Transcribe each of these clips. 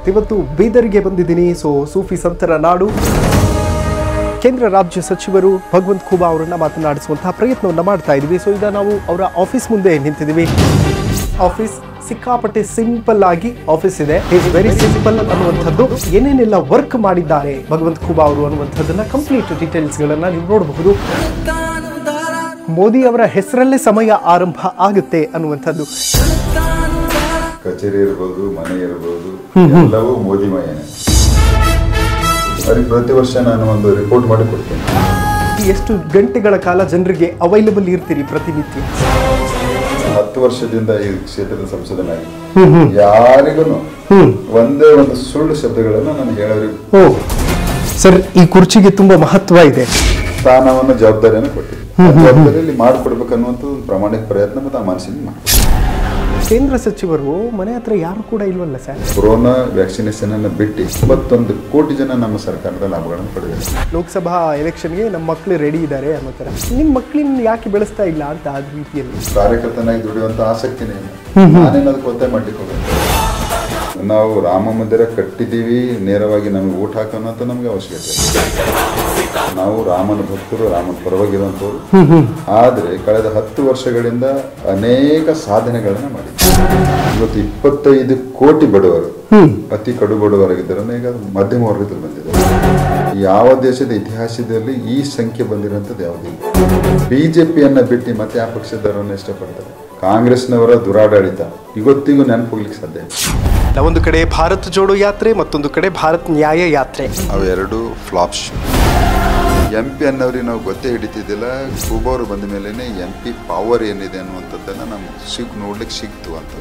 ಹಿದಾಯತ್ ಇವತ್ತು ಬೀದರ್ಗೆ ಬಂದಿದ್ದೀನಿ ಸೊ ಸೂಫಿ ಸಂತರ ನಾಡು ಕೇಂದ್ರ ರಾಜ್ಯ ಸಚಿವರು ಭಗವಂತ್ ಖೂಬಾ ಅವರನ್ನ ಮಾತನಾಡಿಸುವಂತಹ ಪ್ರಯತ್ನವನ್ನ ಮಾಡ್ತಾ ಇದ್ವಿ ಸೊ ಈಗ ನಾವು ಅವರ ಆಫೀಸ್ ಮುಂದೆ ನಿಂತಿದ್ದೀವಿ ಆಫೀಸ್ ಸಿಕ್ಕಾಪಟ್ಟೆ ಸಿಂಪಲ್ ಆಗಿ ಆಫೀಸ್ ಇದೆ ಇಸ್ ವೆರಿ ಸಿಂಪಲ್ ಅನ್ನುವಂಥದ್ದು ಏನೇನೆಲ್ಲ ವರ್ಕ್ ಮಾಡಿದ್ದಾರೆ ಭಗವಂತ್ ಖೂಬಾ ಅವರು ಅನ್ನುವಂಥದ್ದನ್ನ ಕಂಪ್ಲೀಟ್ ಡೀಟೇಲ್ಸ್ ಗಳನ್ನ ನೀವು ನೋಡಬಹುದು ಮೋದಿ ಅವರ ಹೆಸರಲ್ಲೇ ಸಮಯ ಆರಂಭ ಆಗುತ್ತೆ ಅನ್ನುವಂಥದ್ದು ಕಚೇರಿ ಇರ್ಬೋದು ಮನೆ ಇರ್ಬೋದು ಎಲ್ಲವೂ ಮೋದಿಮಯನೇ ಅವ್ರಿಗೆ ಪ್ರತಿ ವರ್ಷ ನಾನು ಒಂದು ರಿಪೋರ್ಟ್ ಮಾಡಿ ಕೊಡ್ತೇನೆ ಎಷ್ಟು ಗಂಟೆಗಳ ಕಾಲ ಜನರಿಗೆ ಅವೈಲಬಲ್ ಇರ್ತೀರಿ ಪ್ರತಿನಿತ್ಯ ಹತ್ತು ವರ್ಷದಿಂದ ಈ ಕ್ಷೇತ್ರದ ಸಂಶೋಧನಾಗಿ ಯಾರಿಗೂ ಒಂದೇ ಒಂದು ಸುಳ್ಳು ಶಬ್ದಗಳನ್ನು ನಾನು ಹೇಳೋರಿಗೆ ಓ ಸರ್ ಈ ಕುರ್ಚಿಗೆ ತುಂಬಾ ಮಹತ್ವ ಇದೆ ಸ್ಥಾನವನ್ನು ಜವಾಬ್ದಾರಿಯನ್ನು ಕೊಟ್ಟಿದ್ದೆ ಆ ಜವಾಬ್ದಾರಿಯಲ್ಲಿ ಮಾಡಿಕೊಡ್ಬೇಕನ್ನುವಂಥ ಒಂದು ಪ್ರಾಮಾಣಿಕ ಪ್ರಯತ್ನ ಮತ್ತು ಆ ಮನಸ್ಸಿನ ಮಾಡಿ ಕೇಂದ್ರ ಸಚಿವರು ಮನೆ ಹತ್ರ ಯಾರು ಕೂಡ ಇಲ್ವಲ್ಲ ಸರ್ ಕೊರೋನಾ ವ್ಯಾಕ್ಸಿನೇಷನ್ ಅನ್ನು ಬಿಟ್ಟು ಇಪ್ಪತ್ತೊಂದು ಕೋಟಿ ಜನ ನಮ್ಮ ಸರ್ಕಾರದ ಲಾಭಗಳನ್ನು ಪಡೆದಿದ್ದಾರೆ ಲೋಕಸಭಾ ಎಲೆಕ್ಷನ್ಗೆ ನಮ್ಮ ಮಕ್ಕಳು ರೆಡಿ ಇದ್ದಾರೆ ಅನ್ನೋ ಥರ ನಿಮ್ಮ ಮಕ್ಕಳನ್ನ ಯಾಕೆ ಬೆಳೆಸ್ತಾ ಇಲ್ಲ ಅಂತ ಅದ ರೀತಿಯಲ್ಲಿ ಕಾರ್ಯಕರ್ತನಾಗಿ ದುಡಿಯುವಂತ ಆಸಕ್ತಿನೇ ಇಲ್ಲ ನಾನೇನು ಅದಕ್ಕೆ ಒತ್ತಾಯ ಮಾಡ್ಲಿಕ್ಕೆ ಹೋಗಲ್ಲ ನಾವು ರಾಮ ಮಂದಿರ ಕಟ್ಟಿದ್ದೀವಿ ನೇರವಾಗಿ ನಮಗೆ ಊಟ ಹಾಕೋಣ ಅಂತ ನಮಗೆ ಅವಶ್ಯಕತೆ ಇಲ್ಲ. ನಾವು ರಾಮನ ಭಕ್ತರು ರಾಮನ ಪರವಾಗಿರುವಂಥವ್ರು ಆದರೆ ಕಳೆದ ಹತ್ತು ವರ್ಷಗಳಿಂದ ಅನೇಕ ಸಾಧನೆಗಳನ್ನ ಮಾಡಿದ್ದೀವಿ ಇವತ್ತು ಇಪ್ಪತ್ತೈದು ಕೋಟಿ ಬಡವರು ಅತಿ ಕಡು ಬಡವರಾಗಿದ್ದಾರೆ ಈಗ ಮಧ್ಯಮ ವರ್ಗದಲ್ಲಿ ಬಂದಿದ್ದಾರೆ ಯಾವ ದೇಶದ ಇತಿಹಾಸದಲ್ಲಿ ಈ ಸಂಖ್ಯೆ ಬಂದಿರುವಂಥದ್ದು ಯಾವುದಿಲ್ಲ ಬಿಜೆಪಿಯನ್ನ ಬಿಟ್ಟು ಮತ್ತೆ ಯಾವ ಪಕ್ಷದವರನ್ನ ಇಷ್ಟಪಡ್ತಾರೆ ಕಾಂಗ್ರೆಸ್ನವರ ದುರಾಡಳಿತ ಇವತ್ತಿಗೂ ನೆನಪು ಹೋಗ್ಲಿಕ್ಕೆ ಸಾಧ್ಯ ಇಲ್ಲ ಒಂದು ಕಡೆ ಭಾರತ್ ಜೋಡೋ ಯಾತ್ರೆ ಮತ್ತೊಂದು ಕಡೆ ಭಾರತ್ ನ್ಯಾಯ ಯಾತ್ರೆ ಅವೆರಡು ಫ್ಲಾಪ್ಸ್ ಎಂ ಪಿ ಅನ್ನೋರಿಗೆ ನಾವು ಗೊತ್ತೇ ಹಿಡಿತಿದ್ದಿಲ್ಲ ಖೂಬವರು ಬಂದ ಮೇಲೇ ಎಂ ಪಿ ಪವರ್ ಏನಿದೆ ಅನ್ನುವಂಥದ್ದನ್ನು ನಮ್ಗೆ ಸಿಗ್ ನೋಡ್ಲಿಕ್ಕೆ ಸಿಕ್ತು ಅಂತ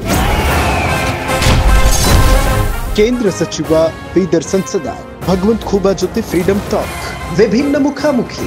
ಕೇಂದ್ರ ಸಚಿವ ಬೀದರ್ ಸಂಸದ ಭಗವಂತ್ ಖೂಬಾ ಜೊತೆ ಫ್ರೀಡಂ ಟಾಕ್ ವಿಭಿನ್ನ ಮುಖಾಮುಖಿ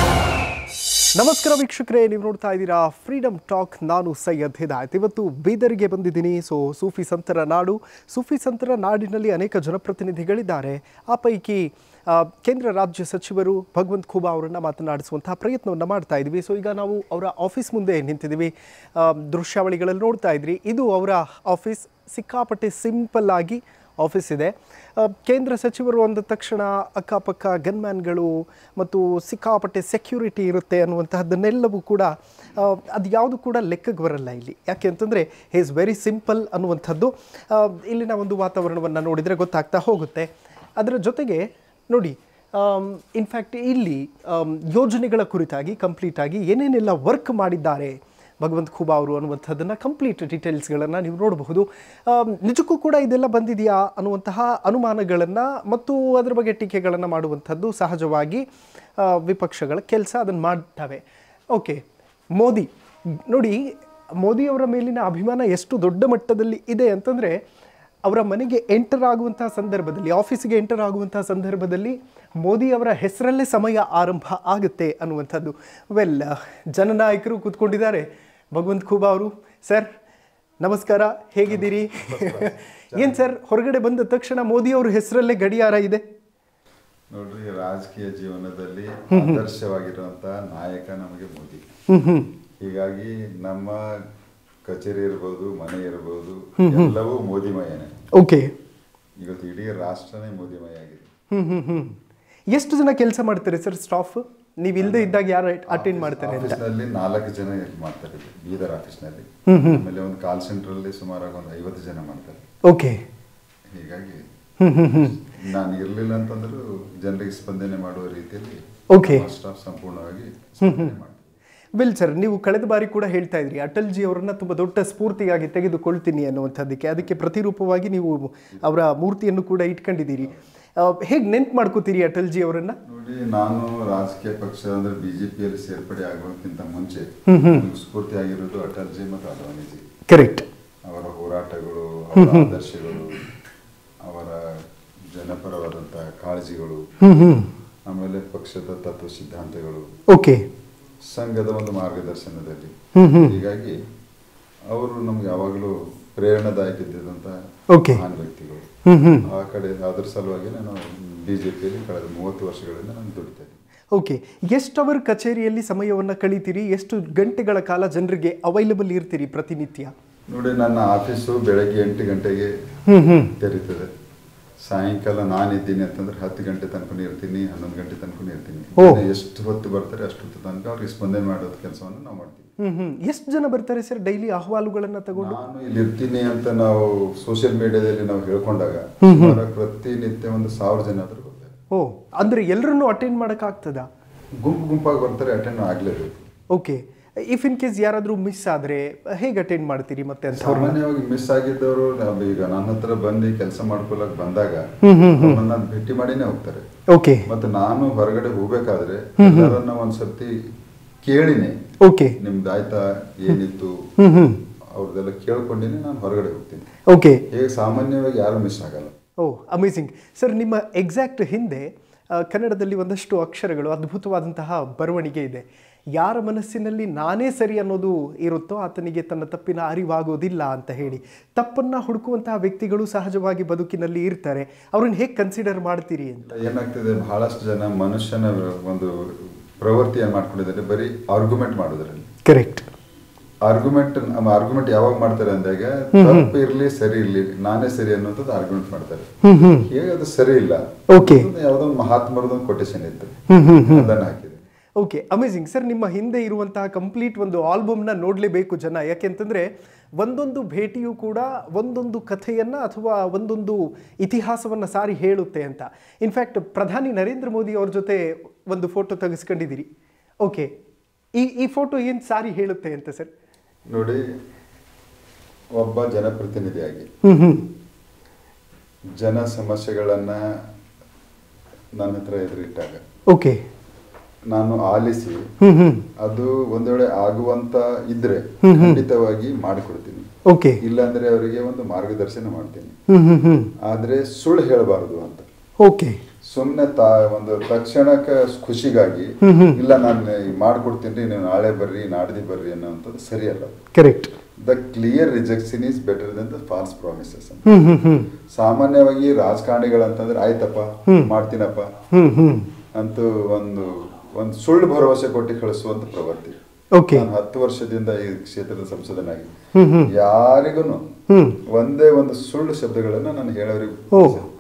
ನಮಸ್ಕಾರ ವೀಕ್ಷಕರೇ ನೀವು ನೋಡ್ತಾ ಇದ್ದೀರಾ ಫ್ರೀಡಮ್ ಟಾಕ್ ನಾನು ಸೈಯದ್ ಹಿದಾಯತ್ ಇವತ್ತು ಬೀದರ್ಗೆ ಬಂದಿದ್ದೀನಿ ಸೊ ಸೂಫಿ ಸಂತರ ನಾಡು ಸೂಫಿ ಸಂತರ ನಾಡಿನಲ್ಲಿ ಅನೇಕ ಜನಪ್ರತಿನಿಧಿಗಳಿದ್ದಾರೆ ಆ ಪೈಕಿ ಆ, ಕೇಂದ್ರ ರಾಜ್ಯ ಸಚಿವರು ಭಗವಂತ್ ಖೂಬಾ ಅವರನ್ನು ಮಾತನಾಡಿಸುವಂತಹ ಪ್ರಯತ್ನವನ್ನು ಮಾಡ್ತಾ ಇದ್ವಿ ಸೊ ಈಗ ನಾವು ಅವರ ಆಫೀಸ್ ಮುಂದೆ ನಿಂತಿದ್ದೀವಿ ಆ, ದೃಶ್ಯಾವಳಿಗಳಲ್ಲಿ ನೋಡ್ತಾ ಇದ್ರಿ ಇದು ಅವರ ಆಫೀಸ್ ಸಿಕ್ಕಾಪಟ್ಟೆ ಸಿಂಪಲ್ ಆಗಿ ಆಫೀಸ್ ಇದೆ ಆ, ಕೇಂದ್ರ ಸಚಿವರು ಅಂದ ತಕ್ಷಣ ಅಕ್ಕಪಕ್ಕ ಗನ್ಮ್ಯಾನ್ಗಳು ಮತ್ತು ಸಿಕ್ಕಾಪಟ್ಟೆ ಸೆಕ್ಯೂರಿಟಿ ಇರುತ್ತೆ ಅನ್ನುವಂತಹದ್ದನ್ನೆಲ್ಲವೂ ಕೂಡ ಆ, ಅದು ಯಾವುದು ಕೂಡ ಲೆಕ್ಕಕ್ಕೆ ಬರಲ್ಲ ಇಲ್ಲಿ ಯಾಕೆ ಅಂತಂದರೆ ಈಸ್ ವೆರಿ ಸಿಂಪಲ್ ಅನ್ನುವಂಥದ್ದು ಆ, ಇಲ್ಲಿನ ಒಂದು ವಾತಾವರಣವನ್ನು ನೋಡಿದರೆ ಗೊತ್ತಾಗ್ತಾ ಹೋಗುತ್ತೆ ಅದರ ಜೊತೆಗೆ ನೋಡಿ ಇನ್ಫ್ಯಾಕ್ಟ್ ಇಲ್ಲಿ ಆಮ್, ಯೋಜನೆಗಳ ಕುರಿತಾಗಿ ಕಂಪ್ಲೀಟಾಗಿ ಏನೇನೆಲ್ಲ ವರ್ಕ್ ಮಾಡಿದ್ದಾರೆ ಭಗವಂತ್ ಖೂಬಾ ಅವರು ಅನ್ನುವಂಥದ್ದನ್ನು ಕಂಪ್ಲೀಟ್ ಡೀಟೇಲ್ಸ್ಗಳನ್ನು ನೀವು ನೋಡಬಹುದು ಆಮ್, ನಿಜಕ್ಕೂ ಕೂಡ ಇದೆಲ್ಲ ಬಂದಿದೆಯಾ ಅನ್ನುವಂತಹ ಅನುಮಾನಗಳನ್ನು ಮತ್ತು ಅದರ ಬಗ್ಗೆ ಟೀಕೆಗಳನ್ನು ಮಾಡುವಂಥದ್ದು ಸಹಜವಾಗಿ ಆ, ವಿಪಕ್ಷಗಳ ಕೆಲಸ ಅದನ್ನು ಮಾಡ್ತವೆ ಓಕೆ ಮೋದಿ ನೋಡಿ ಮೋದಿಯವರ ಮೇಲಿನ ಅಭಿಮಾನ ಎಷ್ಟು ದೊಡ್ಡ ಮಟ್ಟದಲ್ಲಿ ಇದೆ ಅಂತಂದರೆ ಅವರ ಮನೆಗೆ ಎಂಟರ್ ಆಗುವಂತಹ ಸಂದರ್ಭದಲ್ಲಿ ಆಫೀಸಿಗೆ ಎಂಟರ್ ಆಗುವಂತಹ ಸಂದರ್ಭದಲ್ಲಿ ಮೋದಿ ಅವರ ಹೆಸರಲ್ಲೇ ಸಮಯ ಆರಂಭ ಆಗುತ್ತೆ ಅನ್ನುವಂಥದ್ದು ವೆಲ್ ಜನನಾಯಕರು ಕೂತ್ಕೊಂಡಿದ್ದಾರೆ ಭಗವಂತ್ ಖೂಬಾ ಅವರು ಸರ್ ನಮಸ್ಕಾರ ಹೇಗಿದ್ದೀರಿ ಏನು ಸರ್ ಹೊರಗಡೆ ಬಂದ ತಕ್ಷಣ ಮೋದಿ ಅವ್ರ ಹೆಸರಲ್ಲೇ ಗಡಿಯಾರ ಇದೆ ನೋಡ್ರಿ ರಾಜಕೀಯ ಜೀವನದಲ್ಲಿ ಆದರ್ಶವಾಗಿರುವಂತಹ ನಾಯಕ ನಮಗೆ ಮೋದಿ ಹೀಗಾಗಿ ನಮ್ಮ ಕಚೇರಿ ಇರ್ಬೋದು ಮನೆ ಇರ್ಬೋದು ಎಲ್ಲವೂ ಮೋದಿಮಯನೇ ಓಕೆ ಇವತ್ತು ಇಡೀ ರಾಷ್ಟ್ರನೇ ಮೋದಿಮಯ ಆಗಿದೆ ಹ್ಮ್ ಹ್ಮ್ ಹ್ಮ್ ಎಷ್ಟು ಜನ ಕೆಲಸ ಮಾಡ್ತಾರೆ ಸರ್ ಸ್ಟಾಫ್ ನೀವು ಇಲ್ಲದೆ ಇದ್ದಾಗ ಯಾರು ಅಟೆಂಡ್ ಮಾಡ್ತಾರೆ ಅಂತ ಆಫೀಸ್ನಲ್ಲಿ ನಾಲ್ಕು ಜನ ಇಲ್ಲಿ ಮಾಡ್ತಾರೆ ಇಲ್ಲಿ, ಬೀದರ್ ಆಫೀಸ್ನಲ್ಲಿ ಆಮೇಲೆ ಒಂದು ಕಾಲ್ ಸೆಂಟರ್ ಅಲ್ಲಿ ಸುಮಾರಾಗಿ ಒಂದು ಐವತ್ತು ಜನ ಮಾಡ್ತಾರೆ ಓಕೆ ಹೀಗಾಗಿ ಹ್ಮ್ ಹ್ಮ್ ಹ್ಮ್ ನಾನು ಇರಲಿಲ್ಲ ಅಂತಂದ್ರೂ ಜನರಿಗೆ ಸ್ಪಂದನೆ ಮಾಡುವ ರೀತಿಯಲ್ಲಿ Okay. ಸ್ಟಾಫ್ ಸಂಪೂರ್ಣವಾಗಿ ಸ್ಪಂದನೆ ಮಾಡ್ತಾರೆ ವೆಲ್ ಸರ್ ನೀವು ಕಳೆದ ಬಾರಿ ಕೂಡ ಹೇಳ್ತಾ ಇದ್ರಿ ಅಟಲ್ ಜಿ ಅವರನ್ನ ತುಂಬ ದೊಡ್ಡ ಸ್ಫೂರ್ತಿಯಾಗಿ ತೆಗೆದುಕೊಳ್ತೀನಿ ಅನ್ನುವಂಥದ್ದಕ್ಕೆ ಅದಕ್ಕೆ ಪ್ರತಿರೂಪವಾಗಿ ನೀವು ಅವರ ಮೂರ್ತಿಯನ್ನು ಕೂಡ ಇಟ್ಕೊಂಡಿದ್ದೀರಿ ಹೇಗೆ ನೆನ್ಪು ಮಾಡ್ಕೋತೀರಿ ಅಟಲ್ ಜಿ ಅವರನ್ನ ನೋಡಿ ನಾನು ರಾಜಕೀಯ ಪಕ್ಷ ಅಂದ್ರೆ ಬಿಜೆಪಿಯಲ್ಲಿ ಸೇರ್ಪಡೆ ಆಗೋಕ್ಕಿಂತ ಮುಂಚೆ ನನಗೆ ಸ್ಫೂರ್ತಿ ಆಗಿರೋದು ಅಟಲ್ಜಿ ಮತ್ತು ಅದ್ವಾನಿಜಿ ಕರೆಕ್ಟ್ ಅವರ ಹೋರಾಟಗಳು ಅವರ ಆದರ್ಶಗಳು ಅವರ ಜನಪರವಾದಂತಹ ಕಾಳಜಿಗಳು ಹ್ಮ್ ಹ್ಮ್ ಆಮೇಲೆ ಪಕ್ಷದ ತತ್ವ ಸಿದ್ಧಾಂತಗಳು ಓಕೆ ಸಂಘದ ಒಂದು ಮಾರ್ಗದರ್ಶನದಲ್ಲಿ ಹ್ಮ್ ಹ್ಮ್ ಹೀಗಾಗಿ ಅವರು ನಮ್ಗೆ ಯಾವಾಗಲೂ ಪ್ರೇರಣಾದಾಯಕ ಇದ್ದಿದ್ದಂತ Okay. ಮಹಾನ್ ವ್ಯಕ್ತಿಗಳು ಹ್ಮ್ ಹ್ಮ್ ಆ ಕಡೆ ಅದ್ರ ಸಲುವಾಗಿ ನಾನು ಬಿಜೆಪಿಯಲ್ಲಿ ಕಳೆದ ಮೂವತ್ತು ವರ್ಷಗಳಿಂದ ನಾನು ದುಡಿತಾ ಇದ್ದೀನಿ ಓಕೆ ಎಷ್ಟು ಅವರ್ ಕಚೇರಿಯಲ್ಲಿ ಸಮಯವನ್ನು ಕಳೀತೀರಿ ಎಷ್ಟು ಗಂಟೆಗಳ ಕಾಲ ಜನರಿಗೆ ಅವೈಲಬಲ್ ಇರ್ತೀರಿ ಪ್ರತಿನಿತ್ಯ ನೋಡಿ ನನ್ನ ಆಫೀಸು ಬೆಳಗ್ಗೆ ಎಂಟು ಗಂಟೆಗೆ ಹ್ಮ್ ಹ್ಮ್ ತೆರೀತದೆ ಸಾಯಂಕಾಲ ನಾನು ಇದ್ದೀನಿ ಅಂತಂದ್ರೆ ಹತ್ತು ಗಂಟೆ ತನಕ ಇರ್ತೀನಿ ಹನ್ನೊಂದು ಗಂಟೆ ತನಕ ಇರ್ತೀನಿ ಓ. ಇನ್ನು ಎಷ್ಟು ಹೊತ್ತು ಬರ್ತಾರೆ ಅಷ್ಟು ಹೊತ್ತು ತನಕ ಅವ್ರಿಗೆ ಸ್ಪಂದನೆ ಮಾಡೋದು ಕೆಲಸವನ್ನು ನಾವು ಮಾಡ್ತೀವಿ ಹ್ಮ್ ಹ್ಮ್ ಎಷ್ಟು ಜನ ಬರ್ತಾರೆ ಸರ್ ಡೈಲಿ ಅಹವಾಲುಗಳನ್ನ ತಗೊಂಡು ನಾನು ಇಲ್ಲಿ ಇರ್ತೀನಿ ಅಂತ ನಾವು ಸೋಷಿಯಲ್ ಮೀಡಿಯಾದಲ್ಲಿ ನಾವು ಹೇಳ್ಕೊಂಡಾಗ ಸುಮಾರು ಪ್ರತಿನಿತ್ಯ ಒಂದು ಸಾವಿರ ಜನ ಆದ್ರೂ ಬರ್ತಾರೆ ಓ ಅಂದ್ರೆ ಎಲ್ಲರನ್ನೂ ಅಟೆಂಡ್ ಮಾಡೋಕ್ಕಾಗ್ತದಾ ಗುಂಪು ಗುಂಪಾಗಿ ಬರ್ತಾರೆ ಅಟೆಂಡ್ ಆಗ್ಲೇಬೇಕು ಓಕೆ ಇಫ್ ಇನ್ ಕೇಸ್ ಯಾರಾದರೂ ಮಿಸ್ ಆದರೆ ಹೇಗೆ ಅಟೆಂಡ್ ಮಾಡ್ತೀರಿ ಮತ್ತೆ ಅಂತ ಸಾಮಾನ್ಯವಾಗಿ ಮಿಸ್ ಆಗಿದ್ದವರು ನಾವು ಈಗ ನನ್ನ ಹತ್ರ ಬಂದು ಕೆಲಸ ಮಾಡ್ಕೊಳಕ್ ಬಂದಾಗ ನನ್ನ ಭೇಟಿ ಮಾಡಿನೇ ಹೋಗ್ತಾರೆ ಓಕೆ ಮತ್ತೆ ನಾನು ಹೊರಗಡೆ ಹೋಗ್ಬೇಕಾದ್ರೆ ಎಲ್ಲರನ್ನ ಒಂದ್ಸರ್ತಿ ಕೇಳಿನಿ ಓಕೆ ನಿಮ್ದು ಆಯ್ತಾ ಏನಿತ್ತು ಹ್ಮ್ ಹ್ಮ್ ಅವ್ರದ್ದೆಲ್ಲ ಕೇಳ್ಕೊಂಡಿನಿ ನಾನು ಹೊರಗಡೆ ಹೋಗ್ತೀನಿ ಓಕೆ ಹೇಗೆ ಸಾಮಾನ್ಯವಾಗಿ ಯಾರು ಮಿಸ್ ಆಗಲ್ಲ ಓ ಅಮೇಝಿಂಗ್ ಸರ್ ನಿಮ್ಮ ಎಕ್ಸಾಕ್ಟ್ ಹಿಂದೆ ಆ, ಕನ್ನಡದಲ್ಲಿ ಒಂದಷ್ಟು ಅಕ್ಷರಗಳು ಅದ್ಭುತವಾದಂತಹ ಬರವಣಿಗೆ ಇದೆ ಯಾರ ಮನಸ್ಸಿನಲ್ಲಿ ನಾನೇ ಸರಿ ಅನ್ನೋದು ಇರುತ್ತೋ ಆತನಿಗೆ ತನ್ನ ತಪ್ಪಿನ ಅರಿವಾಗೋದಿಲ್ಲ ಅಂತ ಹೇಳಿ ತಪ್ಪನ್ನ ಹುಡುಕುವಂತಹ ವ್ಯಕ್ತಿಗಳು ಸಹಜವಾಗಿ ಬದುಕಿನಲ್ಲಿ ಇರ್ತಾರೆ ಅವ್ರನ್ನ ಹೇಗೆ ಕನ್ಸಿಡರ್ ಮಾಡ್ತೀರಿ ಅಂತ ಏನಾಗ್ತಿದೆ ಬಹಳಷ್ಟು ಜನ ಮನುಷ್ಯನ ಒಂದು ಪ್ರವೃತ್ತಿಯನ್ನು ಮಾಡ್ಕೊಂಡಿದ್ದಾರೆ ಬರೀ ಆರ್ಗ್ಯುಮೆಂಟ್ ಮಾಡೋದ್ರಲ್ಲಿ ಕರೆಕ್ಟ್ ಆರ್ಗ್ಯುಮೆಂಟ್ ಆರ್ಗ್ಯುಮೆಂಟ್ ಯಾವಾಗ ಮಾಡ್ತಾರೆ ಅಂದಾಗ ತಪ್ಪು ಇರ್ಲಿ ಸರಿ ಇರ್ಲಿ ನಾನೇ ಸರಿ ಅನ್ನೋದು ಆರ್ಗ್ಯುಮೆಂಟ್ ಮಾಡ್ತಾರೆ ಹ್ಮ್ ಹ್ಮ್ ಹೇಗೆ ಅದು ಸರಿ ಇಲ್ಲ Okay. ಅದೊಂದು ಯಾವುದೋ ಒಂದು ಮಹಾತ್ಮರದೊಂದು ಕೊಟೇಶನ್ ಇತ್ತು ಹ್ಮ್ ಹ್ಮ್ ಹ್ಮ್ ಅದನ್ನ ಹಾಕಿದೆ ಓಕೆ ಅಮೇಝಿಂಗ್ ಸರ್ ನಿಮ್ಮ ಹಿಂದೆ ಇರುವಂತಹ ಕಂಪ್ಲೀಟ್ ಒಂದು ಆಲ್ಬಮ್ನ ನೋಡಲೇಬೇಕು ಜನ ಯಾಕೆಂತಂದ್ರೆ ಒಂದೊಂದು ಭೇಟಿಯು ಕೂಡ ಒಂದೊಂದು ಕಥೆಯನ್ನ ಅಥವಾ ಒಂದೊಂದು ಇತಿಹಾಸವನ್ನ ಸಾರಿ ಹೇಳುತ್ತೆ ಅಂತ ಇನ್ಫ್ಯಾಕ್ಟ್ ಪ್ರಧಾನಿ ನರೇಂದ್ರ ಮೋದಿ ಅವ್ರ ಜೊತೆ ಒಂದು ಫೋಟೋ ತೆಗೆಸ್ಕೊಂಡಿದ್ದೀರಿ ಓಕೆ ಈ ಈ ಫೋಟೋ ಏನು ಸಾರಿ ಹೇಳುತ್ತೆ ಅಂತ ಸರ್ ನೋಡಿ ಒಬ್ಬ ಜನಪ್ರತಿನಿಧಿಯಾಗಿ ಹ್ಮ್ ಹ್ಮ್ ಜನ ಸಮಸ್ಯೆಗಳನ್ನ ನನ್ನ ಹತ್ರ ಎದುರಿಟ್ಟಾಗ ಓಕೆ ನಾನು ಆಲಿಸಿ ಹ್ಮ್ ಹ್ಮ್ ಅದು ಒಂದ್ ವೇಳೆ ಆಗುವಂತ ಇದ್ರೆ ಖಂಡಿತವಾಗಿ ಮಾಡಿಕೊಡ್ತೀನಿ ಓಕೆ ಇಲ್ಲಾಂದ್ರೆ ಅವರಿಗೆ ಒಂದು ಮಾರ್ಗದರ್ಶನ ಮಾಡ್ತೀನಿ ಹ್ಮ್ ಹ್ಮ್ ಹ್ಮ್ ಆದ್ರೆ ಸುಳ್ಳು ಹೇಳಬಾರದು ಅಂತ ಓಕೆ ಸುಮ್ಮನೆ ತಾ ಒಂದು ತಕ್ಷಣಕ್ಕ ಖುಷಿಗಾಗಿ ಇಲ್ಲ ನಾನು ಮಾಡ್ಕೊಡ್ತೀನಿ ನೀವು ನಾಳೆ ಬರ್ರಿ ನಾಡ್ದಿ ಬರ್ರಿ ಅನ್ನೋಂಥದ್ದು ಸರಿಯಲ್ಲ correct the clear rejection is better then the false promises ಅಂತ ಹ್ಮ್ ಹ್ಮ್ ಹ್ಮ್ ಸಾಮಾನ್ಯವಾಗಿ ರಾಜಕಾರಣಿಗಳಂತಂದ್ರೆ ಆಯ್ತಪ್ಪ ಮಾಡ್ತೀನಪ್ಪ ಹ್ಮ್ ಹ್ಮ್ ಅಂತೂ ಒಂದು ಒಂದು ಸುಳ್ಳು ಭರವಸೆ ಕೊಟ್ಟು ಕಳಿಸುವಂತ ಪ್ರವೃತ್ತಿ ಓಕೆ ನಾನು ಹತ್ತು ವರ್ಷದಿಂದ ಈ ಕ್ಷೇತ್ರದ ಸಂಸದನಾಗಿ ಹ್ಮ್ ಹ್ಮ್ ಯಾರಿಗೂ ಹ್ಮ್ ಒಂದೇ ಒಂದು ಸುಳ್ಳು ಶಬ್ದಗಳನ್ನ ನಾನು ಹೇಳೋರಿಗೆ ಓ.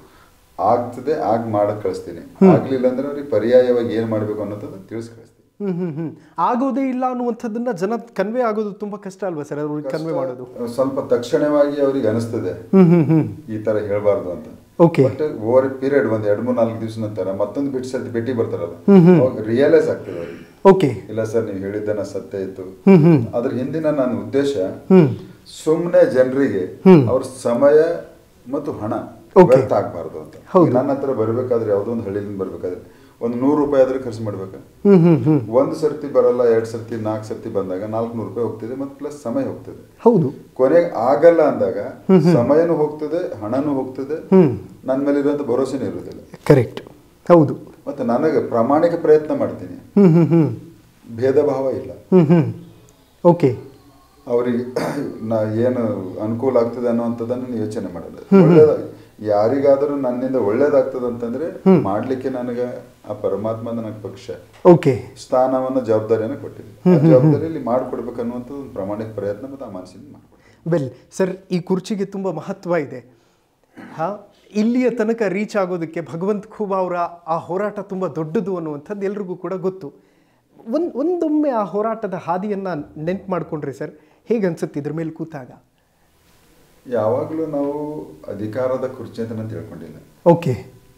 ಆಗ್ತದೆ ಆಗ್ ಮಾಡಕ್ ಕಳಿಸ್ತೀನಿ ಆಗ್ಲಿಲ್ಲ ಅಂದ್ರೆ ಅವ್ರಿಗೆ ಪರ್ಯಾಯವಾಗಿ ಏನ್ ಮಾಡ್ಬೇಕು ಅನ್ನೋದನ್ನ ತಿಳಿಸ್ ಕಳಿಸ್ತೀನಿ ಹ್ಮ್ ಹ್ಮ್ ಹ್ಮ್ ಆಗೋದೇ ಇಲ್ಲ ಅನ್ನುವಂಥದ್ದನ್ನ ಜನ ಕನ್ವೆ ಆಗೋದು ತುಂಬಾ ಕಷ್ಟ ಅಲ್ವಾ ಸರ್ ಅವ್ರಿಗೆ ಕನ್ವೆ ಮಾಡೋದು ಸ್ವಲ್ಪ ತಕ್ಷಣವಾಗಿ ಅವ್ರಿಗೆ ಅನಿಸ್ತದೆ ಹ್ಮ್ ಹ್ಮ್ ಹ್ಮ್ ಈ ತರ ಹೇಳ್ಬಾರ್ದು ಅಂತ ಓಕೆ ಬಟ್ ಓವರ್ ಪೀರಿಯಡ್ ಒಂದ್ ಎರಡ್ ಮೂರ್ ನಾಲ್ಕು ದಿವಸ ನಂತರ ಮತ್ತೊಂದು ಬಿಟ್ಟು ಸರ್ತಿ ಭೇಟಿ ಬರ್ತಾರಲ್ಲ ಅವಾಗ ರಿಯಲೈಸ್ ಆಗ್ತದೆ ಅವ್ರಿಗೆ ಓಕೆ ಇಲ್ಲ ಸರ್ ನೀವು ಹೇಳಿದ್ದನ್ನ ಸತ್ಯ ಇತ್ತು ಹ್ಮ್ ಹ್ಮ್ ಅದ್ರ ಹಿಂದಿನ ನನ್ನ ಉದ್ದೇಶ ಹ್ಮ್ ಸುಮ್ಮನೆ ಜನರಿಗೆ ಅವ್ರ ಸಮಯ ಮತ್ತು ಹಣ Okay. ವ್ಯರ್ಥ ಆಗ್ಬಾರ್ದು ಅಂತ ಹೌದು. ಈಗ ನನ್ನ ಹತ್ರ ಬರ್ಬೇಕಾದ್ರೆ ಯಾವ್ದೋ ಒಂದು ಹಳ್ಳಿಯಿಂದ ಬರ್ಬೇಕಾದ್ರೆ ಒಂದು ನೂರು ರೂಪಾಯಿ ಆದ್ರೆ ಖರ್ಚು ಮಾಡ್ಬೇಕು ಹ್ಮ್ ಹ್ಮ್ ಹ್ಮ್ ಒಂದ್ ಸರ್ತಿ ಬರಲ್ಲ ಎರಡ್ ಸರ್ತಿ ನಾಲ್ಕು ಸರ್ತಿ ಬಂದಾಗ ನಾಲ್ಕುನೂರು ರೂಪಾಯಿ ಹೋಗ್ತದೆ ಮತ್ತೆ ಪ್ಲಸ್ ಸಮಯ ಹೋಗ್ತದೆ ಹೌದು ಕೊನೆಗೆ ಆಗಲ್ಲ ಅಂದಾಗ ಸಮಯನೂ ಹೋಗ್ತದೆ ಹಣನೂ ಹೋಗ್ತದೆ ಹ್ಮ್ ನನ್ನ ಮೇಲೆ ಇರುವಂತ ಭರೋಸೆನೂ ಇರುವುದಿಲ್ಲ ಕರೆಕ್ಟ್ ಹೌದು ಮತ್ತೆ ನನಗೆ ಪ್ರಾಮಾಣಿಕ ಪ್ರಯತ್ನ ಮಾಡ್ತೀನಿ ಹ್ಮ್ ಹ್ಮ್ ಹ್ಮ್ ಭೇದ ಭಾವ ಇಲ್ಲ ಹ್ಮ್ ಹ್ಮ್ ಓಕೆ ಅವರಿಗೆ ನಾ ಏನು ಅನುಕೂಲ ಆಗ್ತದೆ ಅನ್ನುವಂಥದ್ದನ್ನು ಯೋಚನೆ ಮಾಡಲ್ಲ ಒಳ್ಳೇದ ಯಾರಿಗಾದರೂ ನನ್ನಿಂದ ಒಳ್ಳೇದಾಗ್ತದೆ ಅಂತಂದ್ರೆ ಮಾಡ್ಲಿಕ್ಕೆ ನನಗೆ ಆ ಪರಮಾತ್ಮ ನನಗೆ ಪಕ್ಷ ಓಕೆ ಸ್ಥಾನವನ್ನು ಜವಾಬ್ದಾರಿಯನ್ನು ಕೊಟ್ಟಿದೆ ಆ ಜವಾಬ್ದಾರಿಯಲ್ಲಿ ಮಾಡಿಕೊಡ್ಬೇಕು ಅನ್ನುವಂಥದ್ದು ಒಂದು ಪ್ರಾಮಾಣಿಕ ಪ್ರಯತ್ನ ಮತ್ತು ಆ ಮನಸ್ಸಿಂದ ಮಾಡ್ಕೊಡ್ತೀನಿ ವೆಲ್ ಸರ್ ಈ ಕುರ್ಚಿಗೆ ತುಂಬ ಮಹತ್ವ ಇದೆ ಹಾ ಇಲ್ಲಿಯ ತನಕ ರೀಚ್ ಆಗೋದಕ್ಕೆ ಭಗವಂತ್ ಖೂಬಾ ಅವರ ಆ ಹೋರಾಟ ತುಂಬ ದೊಡ್ಡದು ಅನ್ನುವಂಥದ್ದು ಎಲ್ರಿಗೂ ಕೂಡ ಗೊತ್ತು ಒಂದು ಒಂದೊಮ್ಮೆ ಆ ಹೋರಾಟದ ಹಾದಿಯನ್ನು ನೆನ್ಪು ಮಾಡ್ಕೊಂಡ್ರಿ ಸರ್ ಹೇಗೆ ಅನ್ಸುತ್ತೆ ಇದ್ರ ಮೇಲೆ ಕೂತಾಗ ಯಾವಾಗಲೂ ನಾವು ಅಧಿಕಾರದ ಕುರ್ಚಿ ಅಂತ ನಾನು ತಿಳ್ಕೊಂಡಿಲ್ಲ ಓಕೆ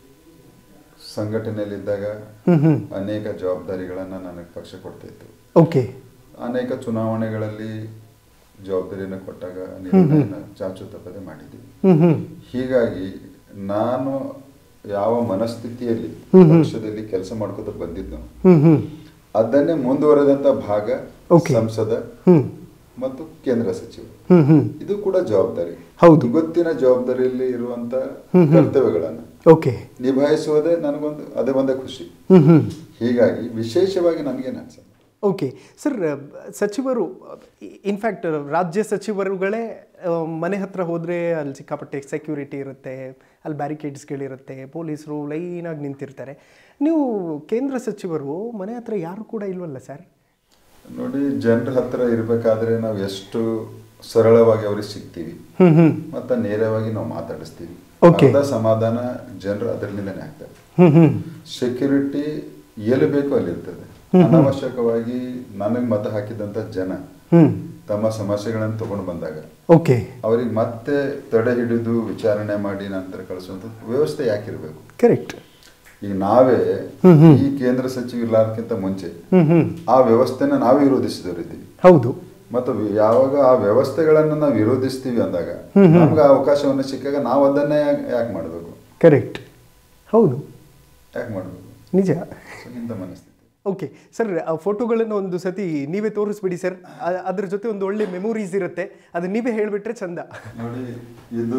ಸಂಘಟನೆಯಲ್ಲಿದ್ದಾಗ ಹ್ಮ್ ಹ್ಮ್ ಅನೇಕ ಜವಾಬ್ದಾರಿಗಳನ್ನು ನನಗೆ ಪಕ್ಷ ಕೊಡ್ತಾ ಇತ್ತು ಓಕೆ ಅನೇಕ ಚುನಾವಣೆಗಳಲ್ಲಿ ಜವಾಬ್ದಾರಿಯನ್ನು ಕೊಟ್ಟಾಗ ನಿರ್ಣಯನ ಚಾಚು ತಪ್ಪದೆ ಮಾಡಿದ್ದೀವಿ ಹ್ಮ್ ಹ್ಮ್ ಹೀಗಾಗಿ ನಾನು ಯಾವ ಮನಸ್ಥಿತಿಯಲ್ಲಿ ಪಕ್ಷದಲ್ಲಿ ಕೆಲಸ ಮಾಡ್ಕೋತ ಬಂದಿದ್ದು ಹ್ಮ್ ಹ್ಮ್ ಅದನ್ನೇ ಮುಂದುವರೆದಂತ ಭಾಗ Okay. ಸಂಸದ ಹ್ಮ್ ಮತ್ತು ಕೇಂದ್ರ ಸಚಿವ ಹ್ಮ್ ಹ್ಮ್ ಇದು ಕೂಡ ಜವಾಬ್ದಾರಿ ಹೌದು. ಇವತ್ತಿನ ಜವಾಬ್ದಾರಿಯಲ್ಲಿ ಇರುವಂತ ಕರ್ತವ್ಯಗಳನ್ನು ಓಕೆ ನಿಭಾಯಿಸುವುದೇ ನನಗೊಂದು ಅದೇ ಒಂದೇ ಖುಷಿ ಹ್ಮ್ ಹ್ಮ್ ಹೀಗಾಗಿ ವಿಶೇಷವಾಗಿ ನನಗೇನು ಅನ್ಸಲ್ಲ ಓಕೆ ಸರ್ ಸಚಿವರು ಇನ್ಫ್ಯಾಕ್ಟ್ ರಾಜ್ಯ ಸಚಿವರುಗಳೇ ಆ, ಮನೆ ಹತ್ರ ಹೋದರೆ ಅಲ್ಲಿ ಸಿಕ್ಕಾಪಟ್ಟೆ ಸೆಕ್ಯೂರಿಟಿ ಇರುತ್ತೆ ಅಲ್ಲಿ ಬ್ಯಾರಿಕೇಡ್ಸ್ಗಳಿರುತ್ತೆ ಪೊಲೀಸರು ಲೈನಾಗಿ ನಿಂತಿರ್ತಾರೆ ನೀವು ಕೇಂದ್ರ ಸಚಿವರು ಮನೆ ಹತ್ರ ಯಾರು ಕೂಡ ಇಲ್ವಲ್ಲ ಸರ್ ನೋಡಿ ಜನರ ಹತ್ರ ಇರಬೇಕಾದ್ರೆ ನಾವು ಎಷ್ಟು ಸರಳವಾಗಿ ಅವ್ರಿಗೆ ಸಿಗ್ತೀವಿ ಹ್ಮ್ ಹ್ಮ್ ಮತ್ತೆ ನೇರವಾಗಿ ನಾವು ಮಾತಾಡಿಸ್ತೀವಿ Okay. ಅರ್ಧ ಸಮಾಧಾನ ಜನರು ಅದರಿಂದನೇ ಆಗ್ತಾರೆ ಹ್ಮ್ ಹ್ಮ್ ಸೆಕ್ಯೂರಿಟಿ ಎಲ್ಲಿ ಬೇಕೋ ಅಲ್ಲಿ ಇರ್ತದೆ ಅನಾವಶ್ಯಕವಾಗಿ ನನಗೆ ಮತ ಹಾಕಿದಂತ ಜನ ಹ್ಮ್ ತಮ್ಮ ಸಮಸ್ಯೆಗಳನ್ನು ತಗೊಂಡು ಬಂದಾಗ ಓಕೆ ಅವ್ರಿಗೆ ಮತ್ತೆ ತಡೆ ಹಿಡಿದು ವಿಚಾರಣೆ ಮಾಡಿ ನಂತರ ಕಳಿಸುವಂತ ವ್ಯವಸ್ಥೆ ಯಾಕಿರ್ಬೇಕು ಕರೆಕ್ಟ್ ಈಗ ನಾವೇ ಹ್ಮ್ ಹ್ಮ್. ಈ ಕೇಂದ್ರ ಸಚಿವ ಇರ್ಲಾರ್ದಕ್ಕಿಂತ ಮುಂಚೆ ಹ್ಮ್ ಹ್ಮ್ ಆ ವ್ಯವಸ್ಥೆನ ನಾವೇ ವಿರೋಧಿಸಿದವರಿದ್ದೀವಿ ಹೌದು ಮತ್ತು ವಿ- ಯಾವಾಗ ಆ ವ್ಯವಸ್ಥೆಗಳನ್ನು ನಾವು ವಿರೋಧಿಸ್ತೀವಿ ಅಂದಾಗ ನಮ್ಗೆ ಆ ಅವಕಾಶವನ್ನು ಸಿಕ್ಕಾಗ ನಾವು ಅದನ್ನೇ ಯಾಕೆ ಮಾಡಬೇಕು ಕರೆಕ್ಟ್ ಹೌದು ಯಾಕೆ ಮಾಡಬೇಕು ನಿಜ ಇಂಥ ಮನಸ್ಥಿತಿ ಓಕೆ ಸರ್ ಆ ಫೋಟೋಗಳನ್ನು ಒಂದು ಸತಿ ನೀವೇ ತೋರಿಸ್ಬಿಡಿ ಸರ್ ಅ- ಅದ್ರ ಜೊತೆ ಒಂದು ಒಳ್ಳೆ ಮೆಮೊರೀಸ್ ಇರುತ್ತೆ ಅದು ನೀವೇ ಹೇಳ್ಬಿಟ್ರೆ ಚಂದ ನೋಡಿ ಇದು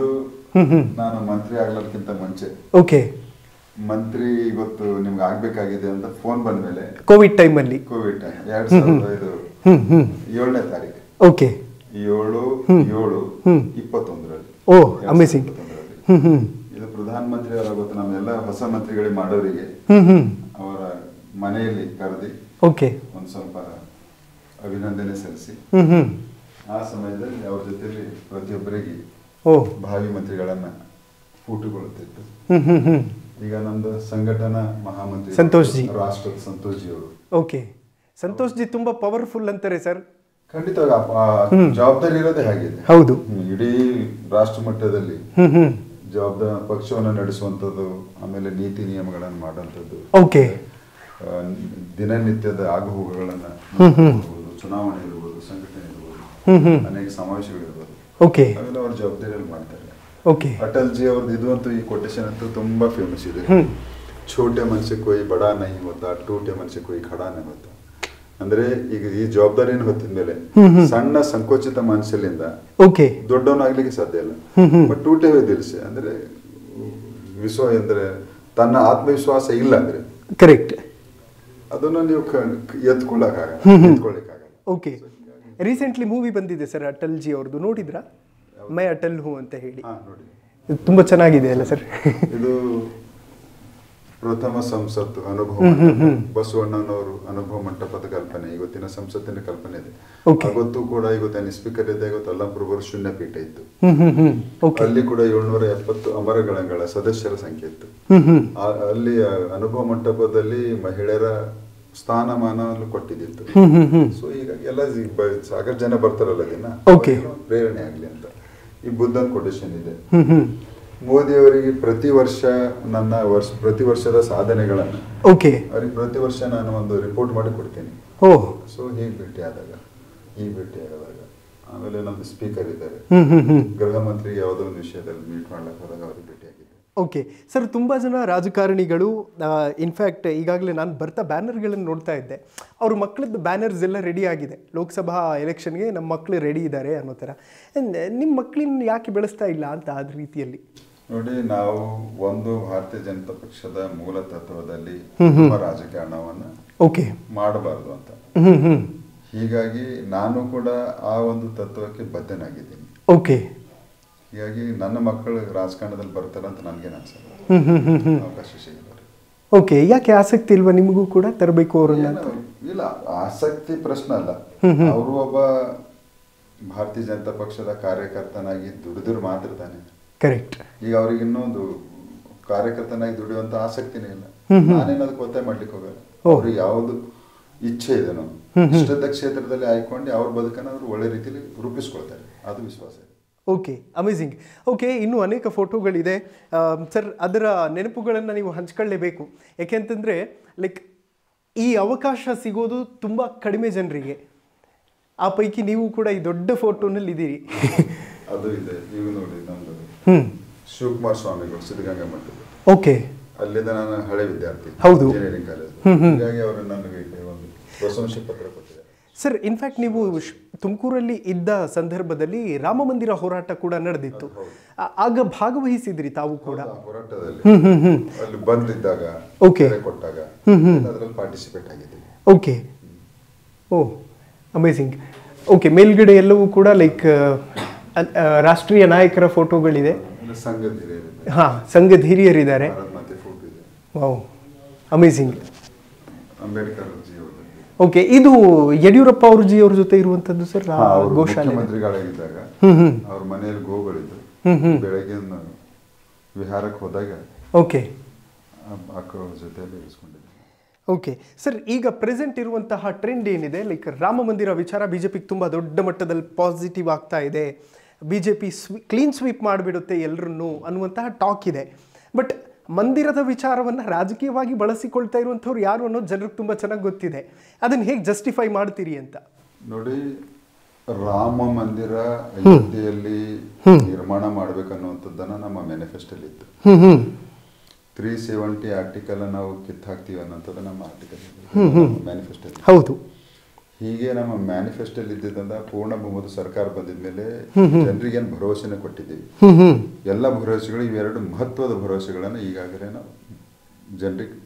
ನಾನು ಮಂತ್ರಿ ಆಗ್ಲಕ್ಕಿಂತ ಮುಂಚೆ ಓಕೆ ಮಂತ್ರಿ ಇವತ್ತು ನಿಮ್ಗೆ ಆಗ್ಬೇಕಾಗಿದೆ ಅಂತ ಫೋನ್ ಬಂದ್ಮೇಲೆ ಕೋವಿಡ್ ಟೈಮಲ್ಲಿ ಕೋವಿಡ್ ಟೈಮ್ ಎರಡ್ ಸಾವಿರದ ಐದು ಹ್ಮ್ ಹ್ಮ್ ಏಳನೇ ತಾರೀಕು ಓಕೆ ಏಳು ಏಳು ಇಪ್ಪತ್ತೊಂದರಲ್ಲಿ ಓ ಎರಡ್ ಅಮೇಸಿಂಗ್ ಸಾವಿರದ ಇಪ್ಪತ್ತೊಂದರಲ್ಲಿ. ಹ್ಮ್ ಹ್ಮ್ ಇದು ಪ್ರಧಾನ ಮಂತ್ರಿ ಅವರ ಗೊತ್ತು ನಮ್ಮೆಲ್ಲ ಹೊಸ ಮಂತ್ರಿಗಳಿಗೆ ಮಾಡೋರಿಗೆ ಹ್ಮ್ ಹ್ಮ್ ಅವರ ಮನೆಯಲ್ಲಿ ಕರೆದಿ ಓಕೆ ಒಂದು ಸ್ವಲ್ಪ ಅಭಿನಂದನೆ ಸಲ್ಲಿಸಿ ಹ್ಮ್ ಹ್ಮ್ ಆ ಸಮಯದಲ್ಲಿ ಅವ್ರ ಜೊತೆಲಿ ಪ್ರತಿಯೊಬ್ಬರಿಗೆ ಓ ಭಾವಿ ಮಂತ್ರಿಗಳನ್ನ ಫೋಟೋಗೊಳ್ಳುತ್ತಿತ್ತು ಹ್ಮ್ ಹ್ಮ್ ಹ್ಮ್ ಈಗ ನಮ್ದು ಸಂಘಟನಾ ಮಹಾಮಂತ್ರಿ ಸಂತೋಷ್ ಜಿ. ರಾಷ್ಟ್ರದ ಸಂತೋಷ್ ಜಿ ಅವರು ಓಕೆ ಸಂತೋಷ್ ಜಿ ತುಂಬಾ ಪವರ್ಫುಲ್ ಅಂತಾರೆ ಸರ್ ಖಂಡಿತವಾಗಿ ಆ- ಆ ಜವಾಬ್ದಾರಿ ಇರೋದೇ ಹಾಗಿದೆ ಹೌದು ಹ್ಮ್, ಇಡೀ ರಾಷ್ಟ್ರ ಮಟ್ಟದಲ್ಲಿ ಹ್ಮ್ ಹ್ಮ್ ಜವಾಬ್ದಾರಿ ಪಕ್ಷವನ್ನು ನಡೆಸುವಂಥದ್ದು ಆಮೇಲೆ ನೀತಿ ನಿಯಮಗಳನ್ನು ಮಾಡುವಂಥದ್ದು ಓಕೆ ಆ, ದಿನನಿತ್ಯದ ಆಗುಹೋಗುಗಳನ್ನು ನೋಡ್ಕೊಳ್ಬೋದು, ಚುನಾವಣೆ ಇರ್ಬೋದು ಸಂಘಟನೆ ಇರ್ಬೋದು ಹ್ಮ್ ಹ್ಮ್ ಅನೇಕ ಸಮಾವೇಶಗಳಿರ್ಬೋದು ಓಕೆ ಅವೆಲ್ಲ ಅವ್ರ ಜವಾಬ್ದಾರಿಯಲ್ಲಿ ಮಾಡ್ತಾರೆ ಓಕೆ ಅಟಲ್ ಜಿ ಅವ್ರದ್ದು ಇದು ಅಂತೂ ಈ ಕೊಟೇಶನ್ ಅಂತೂ ತುಂಬಾ ಫೇಮಸ್ ಇದೆ ಹ್ಮ್. ಛೋಟೆ ಮನುಷ್ಯ ಕೊಯ್ ಬಡಾ ನೈ ಹೋತಾ ಟೂಟೆ ಮನುಷ್ಯ ಕೊಯ್ ಖಡಾ ನೈ ಹೋತಾ ಅಂದ್ರೆ ಈಗ ಈ ಜವಾಬ್ದಾರಿಯನ್ನು ಹೊತ್ತಿದ ಮೇಲೆ ಸಣ್ಣ ಸಂಕೋಚಿತ ಮನಸ್ಸಲ್ಲಿಂದ ಓಕೆ ದೊಡ್ಡವನಾಗ್ಲಿಕ್ಕೆ ಸಾಧ್ಯ ಇಲ್ಲ ಬಟ್ ಟೂಟೆ ದಿಲ್ಸೆ ಅಂದ್ರೆ ವಿಶ್ವ ಅಂದ್ರೆ ತನ್ನ ಆತ್ಮವಿಶ್ವಾಸ ಇಲ್ಲ ಅಂದ್ರೆ ಕರೆಕ್ಟ್ ಅದನ್ನು ನೀವು ಎತ್ಕೊಳ್ಳಕ್ಕಾಗಲ್ಲ ಎತ್ಕೊಳ್ಳಿಕ್ಕಾಗಲ್ಲ ಓಕೆ ರೀಸೆಂಟ್ಲಿ ಮೂವಿ ಬಂದಿದೆ ಸರ್ ಅಟಲ್ ಜಿ ಅವ್ರದ್ದು ನೋಡಿದ್ರಾ ಮೈ ಅಟಲ್ ಹೂ ಅಂತ ಹೇಳಿ ಹಾ ನೋಡಿ ಇದು ತುಂಬಾ ಚೆನ್ನಾಗಿದೆ ಅಲ್ಲ ಸರ್ ಇದು ಪ್ರಥಮ ಸಂಸತ್ತು ಅನುಭವ ಮಂಟಪ. ಬಸವಣ್ಣನವರು ಅನುಭವ ಮಂಟಪದ ಕಲ್ಪನೆ ಇವತ್ತಿನ ಸಂಸತ್ತಿನ ಕಲ್ಪನೆ ಇದೆ Okay. ಅವತ್ತು ಕೂಡ ಇವತ್ತಿನ ಸ್ಪೀಕರ್ ಇದೆ ಇವತ್ತು ಅಲ್ಲಂಪುರವರು ಶೂನ್ಯ ಪೀಠ ಇತ್ತು ಹ್ಮ್ ಹ್ಮ್ ಹ್ಮ್ ಓಕೆ ಅಲ್ಲಿ ಕೂಡ ಏಳ್ನೂರ ಎಪ್ಪತ್ತು ಅಮರಗಳಂಗಳ ಸದಸ್ಯರ ಸಂಖ್ಯೆ ಇತ್ತು ಹ್ಮ್ ಹ್ಮ್ ಆ- ಅಲ್ಲಿ ಆ ಅನುಭವ ಮಂಟಪದಲ್ಲಿ ಮಹಿಳೆಯರ ಸ್ಥಾನಮಾನ ಕೊಟ್ಟಿದ್ದಿತ್ತು ಹ್ಮ್ ಹ್ಮ್ ಹ್ಮ್ ಸೊ ಹೀಗಾಗಿ ಎಲ್ಲ ಈ ಬ- ಸಾಕಷ್ಟು ಜನ ಬರ್ತಾರಲ್ಲ ದಿನ Okay. ಅವ್ರಿಗೂ ಪ್ರೇರಣೆ ಆಗ್ಲಿ ಅಂತ ಈ ಬುದ್ಧನ್ ಕೊಟೇಶನ್ ಇದೆ ಹ್ಮ್ ಹ್ಮ್ ಮೋದಿ ಅವರಿಗೆ ಪ್ರತಿ ವರ್ಷ ನನ್ನ ವರ್ಷ ಪ್ರತಿ ವರ್ಷದ ಸಾಧನೆಗಳನ್ನು ಓಕೆ ಅವ್ರಿಗೆ ಪ್ರತಿ ವರ್ಷ ನಾನು ಒಂದು ರಿಪೋರ್ಟ್ ಮಾಡಿ ಕೊಡ್ತೀನಿ ಓ ಸೊ ಹೀಗೆ ಭೇಟಿ ಆದಾಗ ಹೀಗೆ ಭೇಟಿ ಆದಾಗ ಆಮೇಲೆ ನಮ್ದು ಸ್ಪೀಕರ್ ಇದ್ದಾರೆ ಹ್ಮ್ ಹ್ಮ್ ಹ್ಮ್ ಗೃಹ ಮಂತ್ರಿಗೆ ಯಾವುದೋ ಒಂದು ವಿಷಯದಲ್ಲಿ ಮೀಟ್ ಮಾಡ್ಲಿಕ್ಕೆ ಹೋದಾಗ ಅವ್ರಿಗೆ ಭೇಟಿ ಆಗಿದ್ದೆ ಓಕೆ ಸರ್ ತುಂಬ ಜನ ರಾಜಕಾರಣಿಗಳು ಇನ್ಫ್ಯಾಕ್ಟ್ ಈಗಾಗಲೇ ನಾನು ಬರ್ತಾ ಬ್ಯಾನರ್ಗಳನ್ನು ನೋಡ್ತಾ ಇದ್ದೆ ಅವ್ರ ಮಕ್ಕಳದ್ದು ಬ್ಯಾನರ್ಸ್ ಎಲ್ಲ ರೆಡಿ ಆಗಿದೆ ಲೋಕಸಭಾ ಎಲೆಕ್ಷನ್ಗೆ ನಮ್ಮ ಮಕ್ಕಳು ರೆಡಿ ಇದ್ದಾರೆ ಅನ್ನೋ ಥರ ನಿಮ್ಮ ಮಕ್ಕಳನ್ನ ಯಾಕೆ ಬೆಳೆಸ್ತಾ ಇಲ್ಲ ಅಂತ ಅದ ರೀತಿಯಲ್ಲಿ ನೋಡಿ ನಾವು ಒಂದು ಭಾರತೀಯ ಜನತಾ ಪಕ್ಷದ ಮೂಲ ತತ್ವದಲ್ಲಿ ತುಂಬ ರಾಜಕಾರಣವನ್ನು ಓಕೆ ಮಾಡಬಾರ್ದು ಅಂತ ಹ್ಞೂ ಹ್ಞೂ ಹೀಗಾಗಿ ನಾನು ಕೂಡ ಆ ಒಂದು ತತ್ವಕ್ಕೆ ಬದ್ಧನಾಗಿದ್ದೀನಿ ಓಕೆ ಹೀಗಾಗಿ ನನ್ನ ಮಕ್ಕಳು ರಾಜಕಾರಣದಲ್ಲಿ ಬರ್ತಾರೆ ಅಂತ ನನಗೇನು ಅನ್ಸಲ್ಲ ಹ್ಞೂ ಹ್ಞೂ ಹ್ಞೂ ಹ್ಞೂ ಅವಕಾಶ ಸಿಗಲ್ಲ ಓಕೆ ಯಾಕೆ ಆಸಕ್ತಿ ಇಲ್ವಾ ನಿಮಗೂ ಕೂಡ ತರಬೇಕು ಅವ್ರನ್ನ ಏನು, ಇಲ್ಲ ಆಸಕ್ತಿ ಪ್ರಶ್ನೆ ಅಲ್ಲ ಅವರು ಒಬ್ಬ ಭಾರತೀಯ ಜನತಾ ಪಕ್ಷದ ಕಾರ್ಯಕರ್ತನಾಗಿ ದುಡಿದ್ರು ಮಾತ್ರ ತಾನೆ ಕರೆಕ್ಟ್ ಈಗ ಅವ್ರಿಗೆ ಇನ್ನೊಂದು ಕಾರ್ಯಕರ್ತನಾಗಿ ದುಡಿಯುವಂತ ಆಸಕ್ತಿನೇ ಇಲ್ಲ ನಾನೇನು ಅದಕ್ಕೆ ಒತ್ತಾಯ ಮಾಡ್ಲಿಕ್ಕೆ ಹೋಗಲ್ಲ ಅವ್ರಿಗೆ ಯಾವುದು ಇಚ್ಛೆ ಇದೆನೋ ಇಷ್ಟದ ಕ್ಷೇತ್ರದಲ್ಲಿ ಆಯ್ಕೊಂಡು ಅವ್ರ ಬದುಕನ್ನು ಅವರು ಒಳ್ಳೆ ರೀತಿಯಲ್ಲಿ ರೂಪಿಸ್ಕೊಳ್ತಾರೆ ಅದು ವಿಶ್ವಾಸ ಇದೆ ಓಕೆ ಅಮೇಝಿಂಗ್ ಓಕೆ ಇನ್ನೂ ಅನೇಕ ಫೋಟೋಗಳಿದೆ ಸರ್ ಅದರ ನೆನಪುಗಳನ್ನು ನೀವು ಹಂಚ್ಕೊಳ್ಳೇಬೇಕು ಯಾಕೆಂತಂದರೆ ಲೈಕ್ ಈ ಅವಕಾಶ ಸಿಗೋದು ತುಂಬ ಕಡಿಮೆ ಜನರಿಗೆ ಆ ಪೈಕಿ ನೀವು ಕೂಡ ಈ ದೊಡ್ಡ ಫೋಟೋನಲ್ಲಿ ಇದ್ದೀರಿ ಅದು ಇದೆ ಈಗ ನೋಡಿ ನಮ್ದು ಹ್ಞೂ ಶಿವಕುಮಾರ್ ಸ್ವಾಮಿಗಳು ಸಿದ್ಧಗಂಗಾ ಮಠದ ಓಕೆ ಅಲ್ಲಿಂದ ನಾನು ಹಳೆ ವಿದ್ಯಾರ್ಥಿ ಹೌದು. ಇಂಜಿನಿಯರಿಂಗ್ ಕಾಲೇಜ್ ಹೀಗಾಗಿ ಅವರು ನನಗೆ ಇಲ್ಲಿ ಒಂದು ಪ್ರಶಂಸೆ ಪತ್ರ ಕೊಟ್ಟಿದ್ದಾರೆ ಸರ್ ಇನ್ಫ್ಯಾಕ್ಟ್ ನೀವು ಶ್- ತುಮಕೂರಲ್ಲಿ ಇದ್ದ ಸಂದರ್ಭದಲ್ಲಿ ರಾಮ ಮಂದಿರ ಹೋರಾಟ ಕೂಡ ನಡೆದಿತ್ತು ಆ- ಆಗ ಭಾಗವಹಿಸಿದ್ರಿ ತಾವು ಕೂಡ ಆ ಹೋರಾಟದಲ್ಲಿ ಹ್ಮ್ ಹ್ಮ್ ಹ್ಮ್ ಅಲ್ಲಿ ಬಂದಿದ್ದಾಗ Okay. ಕರೆ ಕೊಟ್ಟಾಗ ಅದರಲ್ಲಿ ಪಾರ್ಟಿಸಿಪೇಟ್ ಆಗಿದ್ದೀನಿ ಓಕೆ ಓ ಅಮೇಝಿಂಗ್ ಓಕೆ ಮೇಲ್ಗಡೆ ಎಲ್ಲವೂ ಕೂಡ ಲೈಕ್ ರಾಷ್ಟ್ರೀಯ ನಾಯಕರ ಫೋಟೋಗಳಿದೆ ಆಮೇಲೆ ಸಂಘದ ಹಿರಿಯರಿದ್ದಾರೆ ಹಾಂ ಸಂಘದ ಹಿರಿಯರಿದ್ದಾರೆ ಭಾರತ್ ಮಾತೆ ಫೋಟೋ ಇದೆ ವಾವ್ ಅಮೇಝಿಂಗ್ ಅಂಬೇಡ್ಕರ್ ಜಿ ಅವರದ್ದು ಓಕೆ ಇದು ಯಡಿಯೂರಪ್ಪ ಅವ್ರ ಜಿ ಅವ್ರ ಜೊತೆ ಇರುವಂತದ್ದು ಸರ್ ಆ ಹಾ, ಅವ್ರು ಗೋಶಾಲೆ ಮುಖ್ಯಮಂತ್ರಿಗಳಾಗಿದ್ದಾಗ ಹ್ಮ್ ಹ್ಮ್ ಅವ್ರ ಮನೆಯಲ್ಲಿ ಗೋಗಳಿದ್ದು ಹ್ಮ್ ಹ್ಮ್ ಬೆಳಗ್ಗೆ ವಿಹಾರಕ್ಕೆ ಹೋದಾಗ ಓಕೆ ಆ ಮಕ್ಕಳ ಜೊತೆಯಲ್ಲಿ ಇರಿಸ್ಕೊಂಡಿದ್ದೆ ಓಕೆ ಸರ್ ಈಗ ಪ್ರೆಸೆಂಟ್ ಇರುವಂತಹ ಟ್ರೆಂಡ್ ಏನಿದೆ ಲೈಕ್ ರಾಮ ಮಂದಿರ ವಿಚಾರ ಬಿ ಜೆ ಪಿಗೆ ತುಂಬ ದೊಡ್ಡ ಮಟ್ಟದಲ್ಲಿ ಪಾಸಿಟಿವ್ ಆಗ್ತಾ ಇದೆ ಬಿ ಜೆ ಪಿ ಸ್ವೀ ಕ್ಲೀನ್ ಸ್ವೀಪ್ ಮಾಡಿಬಿಡುತ್ತೆ ಎಲ್ಲರನ್ನೂ ಅನ್ನುವಂತಹ ಟಾಕ್ ಇದೆ ಬಟ್ ಮಂದಿರದ ವಿಚಾರವನ್ನು ರಾಜಕೀಯವಾಗಿ ಬಳಸಿಕೊಳ್ತಾ ಇರುವಂಥವ್ರು ಯಾರು ಅನ್ನೋದು ಜನರಿಗೆ ತುಂಬ ಚೆನ್ನಾಗಿ ಗೊತ್ತಿದೆ ಅದನ್ನು ಹೇಗೆ ಜಸ್ಟಿಫೈ ಮಾಡ್ತೀರಿ ಅಂತ ನೋಡಿ ರಾಮ ಮಂದಿರ ಅಯೋಧ್ಯೆಯಲ್ಲಿ ನಿರ್ಮಾಣ ಮಾಡ್ಬೇಕನ್ನುವಂಥದ್ದನ್ನ ನಮ್ಮ ಮ್ಯಾನಿಫೆಸ್ಟೋಲ್ಲಿ ಇತ್ತು ಹ್ಞೂ ಹ್ಞೂ ತ್ರೀ ಸೆವೆಂಟಿ ಆರ್ಟಿಕಲ್ ನಾವು ಕಿತ್ತಾಕ್ತೀವಿ ಅನ್ನೋಂಥದ್ದು ನಮ್ಮ ಆರ್ಟಿಕಲ್ ಮ್ಯಾನಿಫೆಸ್ಟೋ ಹೌದು ಹೀಗೆ ನಮ್ಮ ಮ್ಯಾನಿಫೆಸ್ಟೋಲ್ಲಿ ಇದ್ದಿದ್ದಂದ ಪೂರ್ಣ ಬಹುಮತ ಸರ್ಕಾರ ಬಂದಿದ ಮೇಲೆ ಜನರಿಗೇನು ಭರವಸೆನ ಕೊಟ್ಟಿದ್ದೀವಿ ಹ್ಞೂ ಹ್ಞೂ ಎಲ್ಲ ಭರವಸೆಗಳು ಇವೆರಡು ಮಹತ್ವದ ಭರವಸೆಗಳನ್ನು ಈಗಾಗಲೇ ನಾವು ಜನರಿಗೆ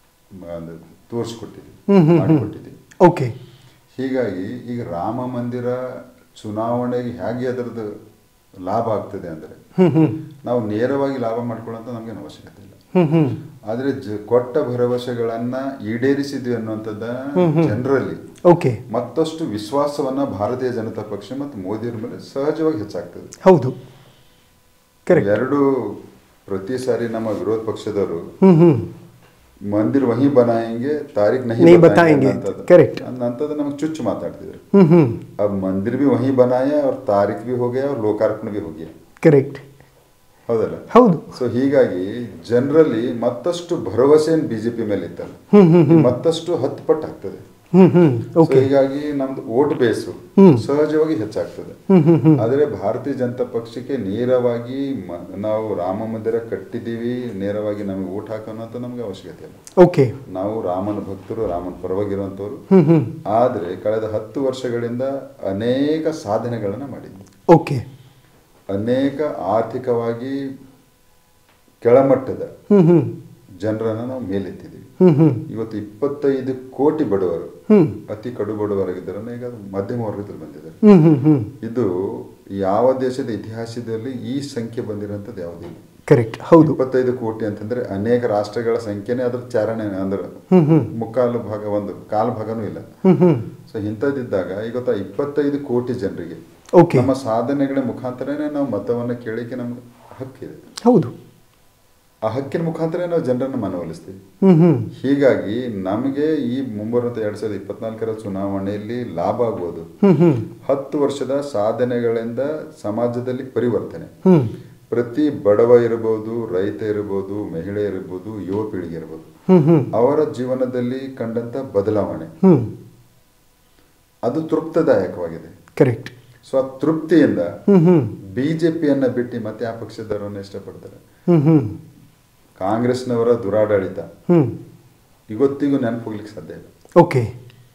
ತೋರಿಸ್ಕೊಟ್ಟಿದ್ದೀವಿ ಮಾಡಿಕೊಟ್ಟಿದ್ದೀವಿ ಓಕೆ ಹೀಗಾಗಿ ಈಗ ರಾಮ ಮಂದಿರ ಚುನಾವಣೆಗೆ ಹೇಗೆ ಅದರದ್ದು ಲಾಭ ಆಗ್ತದೆ ಅಂದರೆ ಹ್ಞೂ ಹ್ಞೂ ನಾವು ನೇರವಾಗಿ ಲಾಭ ಮಾಡ್ಕೊಳ್ಳೋಂಥ ನಮಗೇನು ಅವಶ್ಯಕತೆ ಇಲ್ಲ ಹ್ಞೂ ಹ್ಞೂ ಆದರೆ ಜ ಕೊಟ್ಟ ಭರವಸೆಗಳನ್ನ ಈಡೇರಿಸಿದ್ವಿ ಅನ್ನುವಂಥದ್ದ ಜನರಲ್ಲಿ ಓಕೆ ಮತ್ತಷ್ಟು ವಿಶ್ವಾಸವನ್ನ ಭಾರತೀಯ ಜನತಾ ಪಕ್ಷ ಮತ್ತು ಮೋದಿಯವ್ರ ಮೇಲೆ ಸಹಜವಾಗಿ ಹೆಚ್ಚಾಗ್ತದೆ ಹೌದು ಕರೆಕ್ಟ್ ಎರಡು ಪ್ರತಿ ಸಾರಿ ನಮ್ಮ ವಿರೋಧ ಪಕ್ಷದವರು ಹ್ಞೂ ಹ್ಞೂ ಮಂದಿರ್ ವಹಿ ಬನಾಯಂಗೆ ತಾರೀಖ್ ನಹಿ नहीं बताएंगे बताएंगे, ಅನ್ನೋಂಥದ್ದು. correct. ಅನ್ನೋಂಥದ್ದು ನಮಗೆ ಚುಚ್ಚು ಮಾತಾಡ್ತಿದ್ರು ಹ್ಞೂ ಹ್ಞೂ अब मंदिर भी वहीं बनाया और तारीख भी हो गया और लोकार्पण भी हो गया ಕರೆಕ್ಟ್ ಹೌದಲ್ಲ ಹೌದು ಸೊ ಹೀಗಾಗಿ ಜನರಲ್ಲಿ ಮತ್ತಷ್ಟು ಭರವಸೆ ಬಿಜೆಪಿ ಮೇಲೆ ಇತ್ತಲ್ಲ ಹ್ಮ್ ಹ್ಮ್ ಈಗ ಮತ್ತಷ್ಟು ಹತ್ತು ಪಟ್ಟು ಆಗ್ತದೆ ಹ್ಮ್ ಹ್ಮ್ So ಓಕೆ ಹೀಗಾಗಿ ನಮ್ದು ವೋಟ್ ಬೇಸು ಹ್ಮ್. ಸಹಜವಾಗಿ ಹೆಚ್ಚಾಗ್ತದೆ ಹ್ಮ್ ಹ್ಮ್ ಹ್ಮ್ ಆದರೆ ಭಾರತೀಯ ಜನತಾ ಪಕ್ಷಕ್ಕೆ ನೇರವಾಗಿ ಮ- ನಾವು ರಾಮ ಮಂದಿರ ಕಟ್ಟಿದ್ದೀವಿ ನೇರವಾಗಿ ನಮಗೆ ಓಟ್ ಹಾಕೋಣಂತ ನಮ್ಗೆ ಅವಶ್ಯಕತೆ ಇಲ್ಲ ಓಕೆ ನಾವು ರಾಮನ ಭಕ್ತರು ರಾಮನ ಪರವಾಗಿರುವಂಥವ್ರು ಹ್ಮ್ ಹ್ಮ್ ಆದರೆ ಕಳೆದ ಹತ್ತು ವರ್ಷಗಳಿಂದ ಅನೇಕ ಸಾಧನೆಗಳನ್ನು ಮಾಡಿದ್ವಿ ಓಕೆ ಅನೇಕ ಆರ್ಥಿಕವಾಗಿ ಕೆಳಮಟ್ಟದ ಹ್ಮ್ ಹ್ಮ್ ಜನರನ್ನು ನಾವು ಮೇಲೆತ್ತಿದ್ದೀವಿ ಹ್ಮ್ ಹ್ಮ್ ಇವತ್ತು ಇಪ್ಪತ್ತೈದು ಕೋಟಿ ಬಡವರು ಹ್ಮ್ ಅತಿ ಕಡು ಬಡವರಾಗಿದ್ದಾರೆ ಈಗ ಮಧ್ಯಮ ವರ್ಗದಲ್ಲಿ ಬಂದಿದ್ದಾರೆ ಹ್ಮ್ ಹ್ಮ್ ಹ್ಮ್ ಇದು ಯಾವ ದೇಶದ ಇತಿಹಾಸದಲ್ಲಿ ಈ ಸಂಖ್ಯೆ ಬಂದಿರೋಂಥದ್ದು ಯಾವುದೂ ಇಲ್ಲ ಕರೆಕ್ಟ್ ಹೌದು ಇಪ್ಪತ್ತೈದು ಕೋಟಿ ಅಂತಂದ್ರೆ ಅನೇಕ ರಾಷ್ಟ್ರಗಳ ಸಂಖ್ಯೆನೇ ಅದ್ರ ಚಾರಣೆ ಅಂದ್ರೆ ಹ್ಮ್ ಹ್ಮ್ ಮುಕ್ಕಾಲು ಭಾಗ ಒಂದು ಕಾಲು ಭಾಗನೂ ಇಲ್ಲ ಹ್ಮ್ ಹ್ಮ್ ಸೊ ಇಂಥದ್ದಿದ್ದಾಗ ಇವತ್ತು ಇಪ್ಪತ್ತೈದು ಕೋಟಿ ಜನರಿಗೆ ಓಕೆ ನಮ್ಮ ಸಾಧನೆಗಳ ಮುಖಾಂತರನೇ ನಾವು ಮತವನ್ನು ಕೇಳಿಕೆ ನಮ್ಗೆ ಹಕ್ಕಿದೆ ಹೌದು ಆ ಹಕ್ಕಿನ ಮುಖಾಂತರ ನಾವು ಜನರನ್ನು ಮನವೊಲಿಸ್ತೀವಿ ಹ್ಮ್ ಹ್ಮ್ ಹೀಗಾಗಿ ನಮಗೆ ಈ ಮುಂಬರುವಂತ ಎರಡ್ ಸಾವಿರದ ಇಪ್ಪತ್ನಾಲ್ಕರ ಚುನಾವಣೆಯಲ್ಲಿ ಲಾಭ ಆಗುವುದು ಹ್ಮ್ ಹ್ಮ್ ಹತ್ತು ವರ್ಷದ ಸಾಧನೆಗಳಿಂದ ಸಮಾಜದಲ್ಲಿ ಪರಿವರ್ತನೆ ಹ್ಮ್ ಪ್ರತಿ ಬಡವ ಇರಬಹುದು ರೈತ ಇರಬಹುದು ಮಹಿಳೆ ಇರಬಹುದು ಯುವ ಪೀಳಿಗೆ ಇರಬಹುದು ಹ್ಮ್ ಹ್ಮ್ ಅವರ ಜೀವನದಲ್ಲಿ ಕಂಡಂತ ಬದಲಾವಣೆ ಹ್ಮ್ ಅದು ತೃಪ್ತದಾಯಕವಾಗಿದೆ ಕರೆಕ್ಟ್ ಸೊ ಆ ತೃಪ್ತಿಯಿಂದ ಹ್ಮ್ ಹ್ಮ್ ಬಿಜೆಪಿಯನ್ನ ಬಿಟ್ಟು ಮತ್ತೆ ಯಾವ ಪಕ್ಷದವರನ್ನ ಇಷ್ಟಪಡ್ತಾರೆ ಹ್ಮ್ ಹ್ಮ್ ಕಾಂಗ್ರೆಸ್ನವರ ದುರಾಡಳಿತ ಹ್ಮ್ ಇವತ್ತಿಗೂ ನೆನಪು ಹೋಗ್ಲಿಕ್ಕೆ ಸಾಧ್ಯ ಇಲ್ಲ ಓಕೆ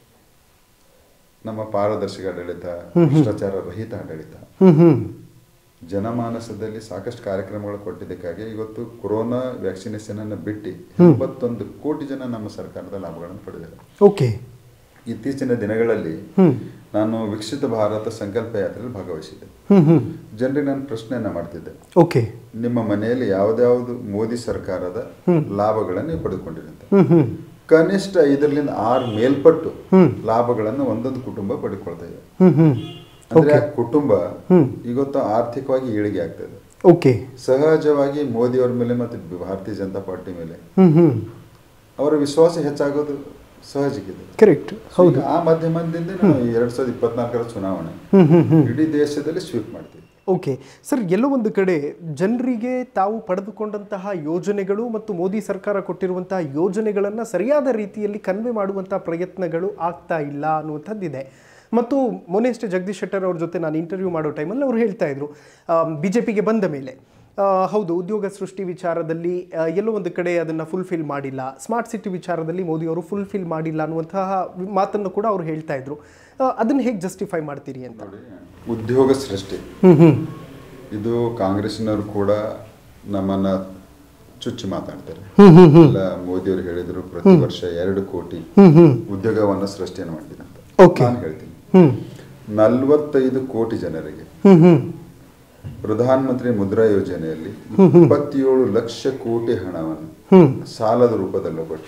ನಮ್ಮ ಪಾರದರ್ಶಕ ಆಡಳಿತ ಭ್ರಷ್ಟಾಚಾರ ರಹಿತ ಆಡಳಿತ ಹ್ಮ್ ಹ್ಮ್ ಜನಮಾನಸದಲ್ಲಿ ಸಾಕಷ್ಟು ಕಾರ್ಯಕ್ರಮಗಳು ಕೊಟ್ಟಿದ್ದಕ್ಕಾಗಿ ಇವತ್ತು ಕೊರೋನಾ ವ್ಯಾಕ್ಸಿನೇಷನ್ ಅನ್ನು ಬಿಟ್ಟು ಎಂಬತ್ತೊಂದು ಕೋಟಿ ಜನ ನಮ್ಮ ಸರ್ಕಾರದ ಲಾಭಗಳನ್ನು ಪಡೆದಿದ್ದಾರೆ ಓಕೆ ಇತ್ತೀಚಿನ ದಿನಗಳಲ್ಲಿ ಹ್ಮ್ ನಾನು ವಿಕಸಿತ ಭಾರತ ಸಂಕಲ್ಪ ಯಾತ್ರೆಯಲ್ಲಿ ಭಾಗವಹಿಸಿದ್ದೆ ಹ್ಮ್ ಹ್ಮ್ ಜನರಿಗೆ ನಾನು ಪ್ರಶ್ನೆಯನ್ನ ಮಾಡ್ತಿದ್ದೆ ಓಕೆ ನಿಮ್ಮ ಮನೆಯಲ್ಲಿ ಯಾವ್ದಾವ್ದು ಮೋದಿ ಸರ್ಕಾರದ ಲಾಭಗಳನ್ನು ನೀವು ಪಡೆದುಕೊಂಡಿರಂತ ಹ್ಮ್ ಹ್ಮ್ ಕನಿಷ್ಠ ಐದರಿಂದ ಆರು ಮೇಲ್ಪಟ್ಟು ಹ್ಮ್. ಲಾಭಗಳನ್ನು ಒಂದೊಂದು ಕುಟುಂಬ ಪಡೆದುಕೊಳ್ತಾ ಇದೆ ಹ್ಮ್ ಹ್ಮ್ ಅಂದ್ರೆ ಆ ಕುಟುಂಬ ಹ್ಮ್. ಇವತ್ತು ಆರ್ಥಿಕವಾಗಿ ಏಳಿಗೆ ಆಗ್ತದೆ ಓಕೆ ಸಹಜವಾಗಿ ಮೋದಿಯವರ ಮೇಲೆ ಮತ್ತು ಭಾರತೀಯ ಜನತಾ ಪಾರ್ಟಿ ಮೇಲೆ ಹ್ಮ್ ಹ್ಮ್ ಅವರ ವಿಶ್ವಾಸ ಹೆಚ್ಚಾಗೋದು ಸಹಜಕ್ಕಿದೆ ಕರೆಕ್ಟ್ ಹೌದು ಈಗ ಆ ಮಾಧ್ಯಮದಿಂದ ನಾವು ಎರಡ್ ಸಾವಿರದ ಇಪ್ಪತ್ನಾಲ್ಕರ ಚುನಾವಣೆ ಹ್ಮ್ ಹ್ಮ್ ಹ್ಮ್ ಇಡೀ ದೇಶದಲ್ಲಿ ಸ್ವೀಪ್ ಮಾಡ್ತೀವಿ ಓಕೆ ಸರ್ ಎಲ್ಲೋ ಒಂದು ಕಡೆ ಜನರಿಗೆ ತಾವು ಪಡೆದುಕೊಂಡಂತಹ ಯೋಜನೆಗಳು ಮತ್ತು ಮೋದಿ ಸರ್ಕಾರ ಕೊಟ್ಟಿರುವಂತಹ ಯೋಜನೆಗಳನ್ನು ಸರಿಯಾದ ರೀತಿಯಲ್ಲಿ ಕನ್ವೆ ಮಾಡುವಂತಹ ಪ್ರಯತ್ನಗಳು ಆಗ್ತಾ ಇಲ್ಲ ಅನ್ನುವಂಥದ್ದಿದೆ ಮತ್ತು ಮೊನ್ನೆಯಷ್ಟೇ ಜಗದೀಶ್ ಶೆಟ್ಟರ್ ಅವ್ರ ಜೊತೆ ನಾನು ಇಂಟರ್ವ್ಯೂ ಮಾಡೋ ಟೈಮಲ್ಲಿ ಅವ್ರು ಹೇಳ್ತಾ ಇದ್ರು ಬಿ ಜೆ ಪಿಗೆ ಬಂದ ಮೇಲೆ ಆ, ಹೌದು ಉದ್ಯೋಗ ಸೃಷ್ಟಿ ವಿಚಾರದಲ್ಲಿ ಆ, ಎಲ್ಲೋ ಒಂದು ಕಡೆ ಅದನ್ನು ಫುಲ್ಫಿಲ್ ಮಾಡಿಲ್ಲ ಸ್ಮಾರ್ಟ್ ಸಿಟಿ ವಿಚಾರದಲ್ಲಿ ಮೋದಿ ಅವರು ಫುಲ್ಫಿಲ್ ಮಾಡಿಲ್ಲ ಅನ್ನುವಂತಹ ಮಾತನ್ನು ಕೂಡ ಅವರು ಹೇಳ್ತಾ ಇದ್ರು ಅದನ್ನು ಹೇಗೆ ಜಸ್ಟಿಫೈ ಮಾಡ್ತೀರಿ ಅಂತ ನೋಡಿ ಉದ್ಯೋಗ ಸೃಷ್ಟಿ ಹ್ಮ್ ಹ್ಮ್ ಇದು ಕಾಂಗ್ರೆಸ್ನವರು ಕೂಡ ನಮ್ಮನ್ನ ಚುಚ್ಚು ಮಾತಾಡ್ತಾರೆ ಹ್ಮ್ ಹ್ಮ್ ಹ್ಮ್ ಎಲ್ಲ ಮೋದಿಯವರು ಹೇಳಿದ್ರು ಪ್ರತಿ ವರ್ಷ ಎರಡು ಕೋಟಿ ಹ್ಮ್ ಹ್ಮ್ ಉದ್ಯೋಗವನ್ನ ಸೃಷ್ಟಿಯನ್ನು ಮಾಡಿದ್ದೀನಿ ಅಂತ Okay. ನಾನು ಹೇಳ್ತೀನಿ ಹ್ಮ್ ನಲವತ್ತೈದು ಕೋಟಿ ಜನರಿಗೆ ಹ್ಮ್ ಹ್ಮ್ ಪ್ರಧಾನ ಮಂತ್ರಿ ಮುದ್ರಾ ಯೋಜನೆಯಲ್ಲಿ ಇಪ್ಪತ್ತೇಳು ಲಕ್ಷ ಕೋಟಿ ಹಣವನ್ನು ಹ್ಮ್ ಸಾಲದ ರೂಪದಲ್ಲಿ ಕೊಟ್ಟು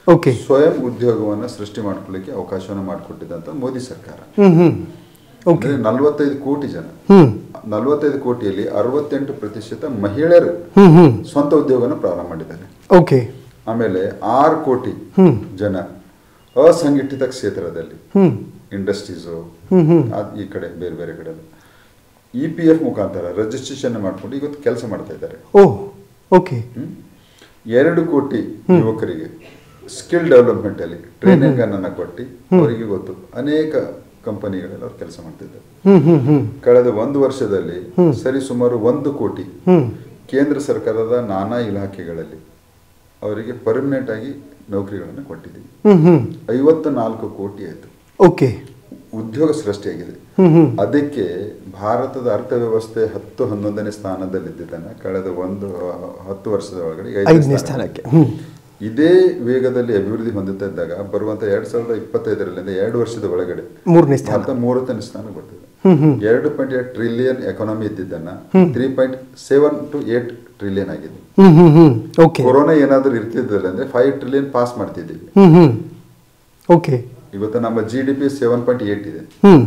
ಓಕೆ ಸ್ವಯಂ ಉದ್ಯೋಗವನ್ನ ಸೃಷ್ಟಿ ಮಾಡ್ಕೊಳ್ಳಿಕ್ಕೆ ಅವಕಾಶವನ್ನ ಮಾಡಿಕೊಟ್ಟಿದ್ದಂತ ಮೋದಿ ಸರ್ಕಾರ ಹ್ಮ್ ಹ್ಮ್ ಓಕೆ ಅಂದ್ರೆ ನಲವತ್ತೈದು ಕೋಟಿ ಜನ ಹ್ಮ್ ನಲವತ್ತೈದು ಕೋಟಿಯಲ್ಲಿ ಅರವತ್ತೆಂಟು ಪ್ರತಿಶತ ಮಹಿಳೆಯರು ಹ್ಮ್ ಹ್ಮ್ ಸ್ವಂತ ಉದ್ಯೋಗನ ಪ್ರಾರಂಭ ಮಾಡಿದ್ದಾರೆ ಓಕೆ ಆಮೇಲೆ ಆರು ಕೋಟಿ ಹ್ಮ್ ಜನ ಅಸಂಘಟಿತ ಕ್ಷೇತ್ರದಲ್ಲಿ ಹ್ಮ್ ಇಂಡಸ್ಟ್ರೀಸು ಹ್ಮ್ ಹ್ಮ್ ಈ ಕಡೆ ಬೇರೆ ಬೇರೆ ಕಡೆ ಇ ಪಿ ಎಫ್ ಮುಖಾಂತರ ರಿಜಿಸ್ಟ್ರೇಷನ್ ಮಾಡ್ಕೊಂಡು ಇವತ್ತು ಕೆಲಸ ಮಾಡ್ತಾ ಇದ್ದಾರೆ ಓ ಓಕೆ ಹ್ಮ್? ಎರಡು ಕೋಟಿ ಯುವಕರಿಗೆ ಸ್ಕಿಲ್ ಡೆವಲಪ್ಮೆಂಟ್ ಅಲ್ಲಿ ಟ್ರೈನಿಂಗ್ ಅನ್ನ ಕೊಟ್ಟು ಅವರಿಗೆ ಗೊತ್ತು ಅನೇಕ ಕಂಪನಿಗಳಲ್ಲಿ ಅವ್ರು ಕೆಲಸ ಮಾಡ್ತಿದ್ದಾರೆ ಹ್ಮ್ ಹ್ಮ್ ಹ್ಮ್ ಕಳೆದ ಒಂದು ವರ್ಷದಲ್ಲಿ ಸರಿ ಸುಮಾರು ಒಂದು ಕೋಟಿ ಹ್ಮ್ ಕೇಂದ್ರ ಸರ್ಕಾರದ ನಾನಾ ಇಲಾಖೆಗಳಲ್ಲಿ ಅವರಿಗೆ ಪರ್ಮನೆಂಟ್ ಆಗಿ ನೌಕರಿಗಳನ್ನು ಕೊಟ್ಟಿದ್ದೀವಿ ಹ್ಮ್ ಹ್ಮ್ ಐವತ್ತ ನಾಲ್ಕು ಕೋಟಿ ಆಯಿತು ಓಕೆ ಉದ್ಯೋಗ ಸೃಷ್ಟಿಯಾಗಿದೆ ಹ್ಮ್ ಹ್ಮ್ ಅದಕ್ಕೆ ಭಾರತದ ಅರ್ಥವ್ಯವಸ್ಥೆ ಹತ್ತು ಹನ್ನೊಂದನೇ ಸ್ಥಾನದಲ್ಲಿದ್ದದನ್ನ ಕಳೆದ ಒಂದು ಆ, ಹತ್ತು ವರ್ಷದ ಒಳಗಡೆ ಈಗ ಐದನೇ ಐದನೇ ಸ್ಥಾನಕ್ಕೆ ಸ್ಥಾನಕ್ಕೆ ಹ್ಮ್ ಇದೇ ವೇಗದಲ್ಲಿ ಅಭಿವೃದ್ಧಿ ಹೊಂದುತ್ತಾ ಇದ್ದಾಗ ಬರುವಂತ ಎರಡ್ ಸಾವಿರದ ಇಪ್ಪತ್ತೈದರಿಂದ ಎರಡು ವರ್ಷದ ಒಳಗಡೆ ಮೂರನೇ ಸ್ಥಾನ ಭಾರತ ಮೂರನೇ ಸ್ಥಾನ ಬರ್ತದೆ ಹ್ಮ್ ಹ್ಮ್ ಎರಡು ಪಾಯಿಂಟ್ ಏಟ್ ಟ್ರಿಲಿಯನ್ ಎಕಾನಮಿ ಇದ್ದಿದ್ದನ್ನ three point seven two eight trillion ಆಗಿದೆ ಹ್ಮ್ ಹ್ಮ್ ಹ್ಮ್ ಓಕೆ ಕೊರೋನಾ ಏನಾದರೂ ಇರ್ತಿದ್ದಿಲ್ಲ ಅಂದ್ರೆ ಫೈವ್ ಟ್ರಿಲಿಯನ್ ಪಾಸ್ ಮಾಡ್ತಿದ್ದೀವಿ ಹ್ಮ್ ಹ್ಮ್ ಓಕೆ ಇವತ್ತು ನಮ್ಮ G D P seven point eight ಇದೆ ಹ್ಮ್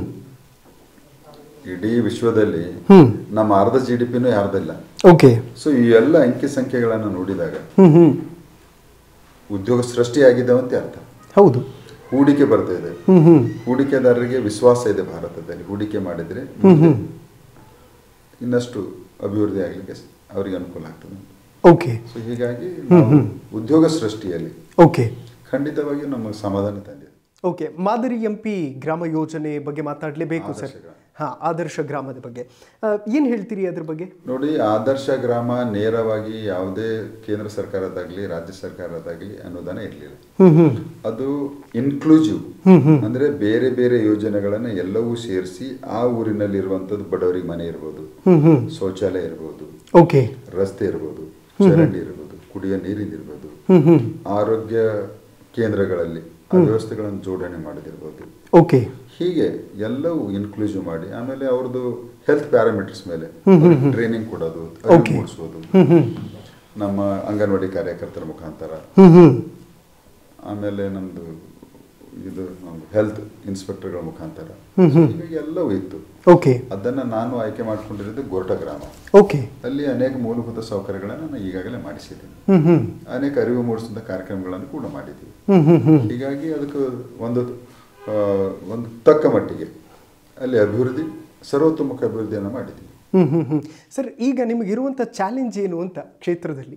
ಇಡೀ ವಿಶ್ವದಲ್ಲಿ ಹ್ಮ್ ನಮ್ಮ ಅರ್ಧ ಜಿ ಡಿ ಪಿನೂ ಯಾರ್ದಿಲ್ಲ ಓಕೆ ಸೊ ಈ ಎಲ್ಲ ಅಂಕಿ ಸಂಖ್ಯೆಗಳನ್ನು ನೋಡಿದಾಗ ಹ್ಮ್ ಹ್ಮ್ ಉದ್ಯೋಗ ಸೃಷ್ಟಿಯಾಗಿದ್ದಾವೆ ಅಂತ ಅರ್ಥ ಹೌದು ಹೂಡಿಕೆ ಬರ್ತಾ ಇದೆ ಹ್ಮ್ ಹ್ಮ್ ಹೂಡಿಕೆದಾರರಿಗೆ ವಿಶ್ವಾಸ ಇದೆ ಭಾರತದಲ್ಲಿ ಹೂಡಿಕೆ ಮಾಡಿದ್ರೆ ಹ್ಮ್ ಹ್ಮ್ ಇನ್ನಷ್ಟು ಅಭಿವೃದ್ಧಿ ಆಗಲಿಕ್ಕೆ ಅವರಿಗೆ ಅನುಕೂಲ ಆಗ್ತದೆ ಓಕೆ ಸೊ ಹೀಗಾಗಿ ನಾವು ಉದ್ಯೋಗ ಸೃಷ್ಟಿಯಲ್ಲಿ ಓಕೆ ಖಂಡಿತವಾಗಿ ನಮಗೆ ಸಮಾಧಾನ ತಂದಿದೆ ಓಕೆ ಮಾದರಿ ಎಂ ಪಿ ಗ್ರಾಮ ಯೋಜನೆ ಬಗ್ಗೆ ಮಾತಾಡಲೇಬೇಕು ಸರ್ ಆದರ್ಶ ಗ್ರಾಮ. ಹಾ ಆದರ್ಶ ಗ್ರಾಮದ ಬಗ್ಗೆ ಏನು ಹೇಳ್ತೀರಿ ಅದ್ರ ಬಗ್ಗೆ ನೋಡಿ ಆದರ್ಶ ಗ್ರಾಮ ನೇರವಾಗಿ ಯಾವುದೇ ಕೇಂದ್ರ ಸರ್ಕಾರದಾಗ್ಲಿ ರಾಜ್ಯ ಸರ್ಕಾರದಾಗ್ಲಿ ಅನುದಾನ ಇರಲಿಲ್ಲ ಹ್ಮ್ ಹ್ಮ್ ಅದು ಇನ್ಕ್ಲೂಸಿವ್ ಅಂದ್ರೆ ಬೇರೆ ಬೇರೆ ಯೋಜನೆಗಳನ್ನ ಎಲ್ಲವೂ ಸೇರಿಸಿ ಆ ಊರಿನಲ್ಲಿ ಇರುವಂತದ್ದು ಬಡವರಿಗೆ ಮನೆ ಇರ್ಬೋದು ಹ್ಮ್ ಹ್ಮ್ ಶೌಚಾಲಯ ಇರ್ಬೋದು ಓಕೆ ರಸ್ತೆ ಇರ್ಬೋದು ಚರಂಡಿ ಇರ್ಬೋದು ಕುಡಿಯೋ ನೀರಿನ ಇರ್ಬೋದು ಹ್ಮ್ ಹ್ಮ್ ಆರೋಗ್ಯ ಕೇಂದ್ರಗಳಲ್ಲಿ ಆ ವ್ಯವಸ್ಥೆಗಳನ್ನು ಜೋಡಣೆ ಮಾಡೋದಿರ್ಬೋದು ಓಕೆ ಹೀಗೆ ಎಲ್ಲವೂ ಇನ್ಕ್ಲೂಸಿವ್ ಮಾಡಿ ಆಮೇಲೆ ಅವ್ರದ್ದು ಹೆಲ್ತ್ ಪ್ಯಾರಾಮೀಟರ್ಸ್ ಮೇಲೆ ಟ್ರೈನಿಂಗ್ ಕೊಡೋದು ಅರಿವು Okay. ಮೂಡಿಸೋದು ಹ್ಮ್ ಹ್ಮ್ ನಮ್ಮ ಅಂಗನವಾಡಿ ಕಾರ್ಯಕರ್ತರ ಮುಖಾಂತರ ಹ್ಮ್ ಹ್ಮ್ ಆಮೇಲೆ ನಮ್ದು ಇದು ಹೆಲ್ತ್ ಇನ್ಸ್ಪೆಕ್ಟರ್ಗಳ ಮುಖಾಂತರ ಹೀಗಾಗಿ ಎಲ್ಲವೂ ಇತ್ತು ಓಕೆ ಅದನ್ನ ನಾನು ಆಯ್ಕೆ ಮಾಡ್ಕೊಂಡಿರೋದು ಗೋರ್ಟ ಗ್ರಾಮ ಓಕೆ ಅಲ್ಲಿ ಅನೇಕ ಮೂಲಭೂತ ಸೌಕರ್ಯಗಳನ್ನು ನಾನು ಈಗಾಗಲೇ ಮಾಡಿಸಿದ್ದೀನಿ ಹ್ಮ್ ಹ್ಮ್ ಅನೇಕ ಅರಿವು ಮೂಡಿಸಿದ ಕಾರ್ಯಕ್ರಮಗಳನ್ನು ಕೂಡ ಮಾಡಿದ್ದೀವಿ ಹ್ಮ್ ಹ್ಮ್ ಹ್ಮ್ ಹೀಗಾಗಿ ಅದಕ್ಕೆ ಒಂದು ಆ, ಒಂದು ತಕ್ಕ ಮಟ್ಟಿಗೆ ಅಲ್ಲಿ ಅಭಿವೃದ್ಧಿ ಸರ್ವತೋಮುಖ ಅಭಿವೃದ್ಧಿಯನ್ನು ಮಾಡಿದ್ದೀವಿ ಹ್ಮ್ ಹ್ಮ್ ಹ್ಮ್ ಸರ್ ಈಗ ನಿಮಗಿರುವಂಥ ಚಾಲೆಂಜ್ ಏನು ಅಂತ ಕ್ಷೇತ್ರದಲ್ಲಿ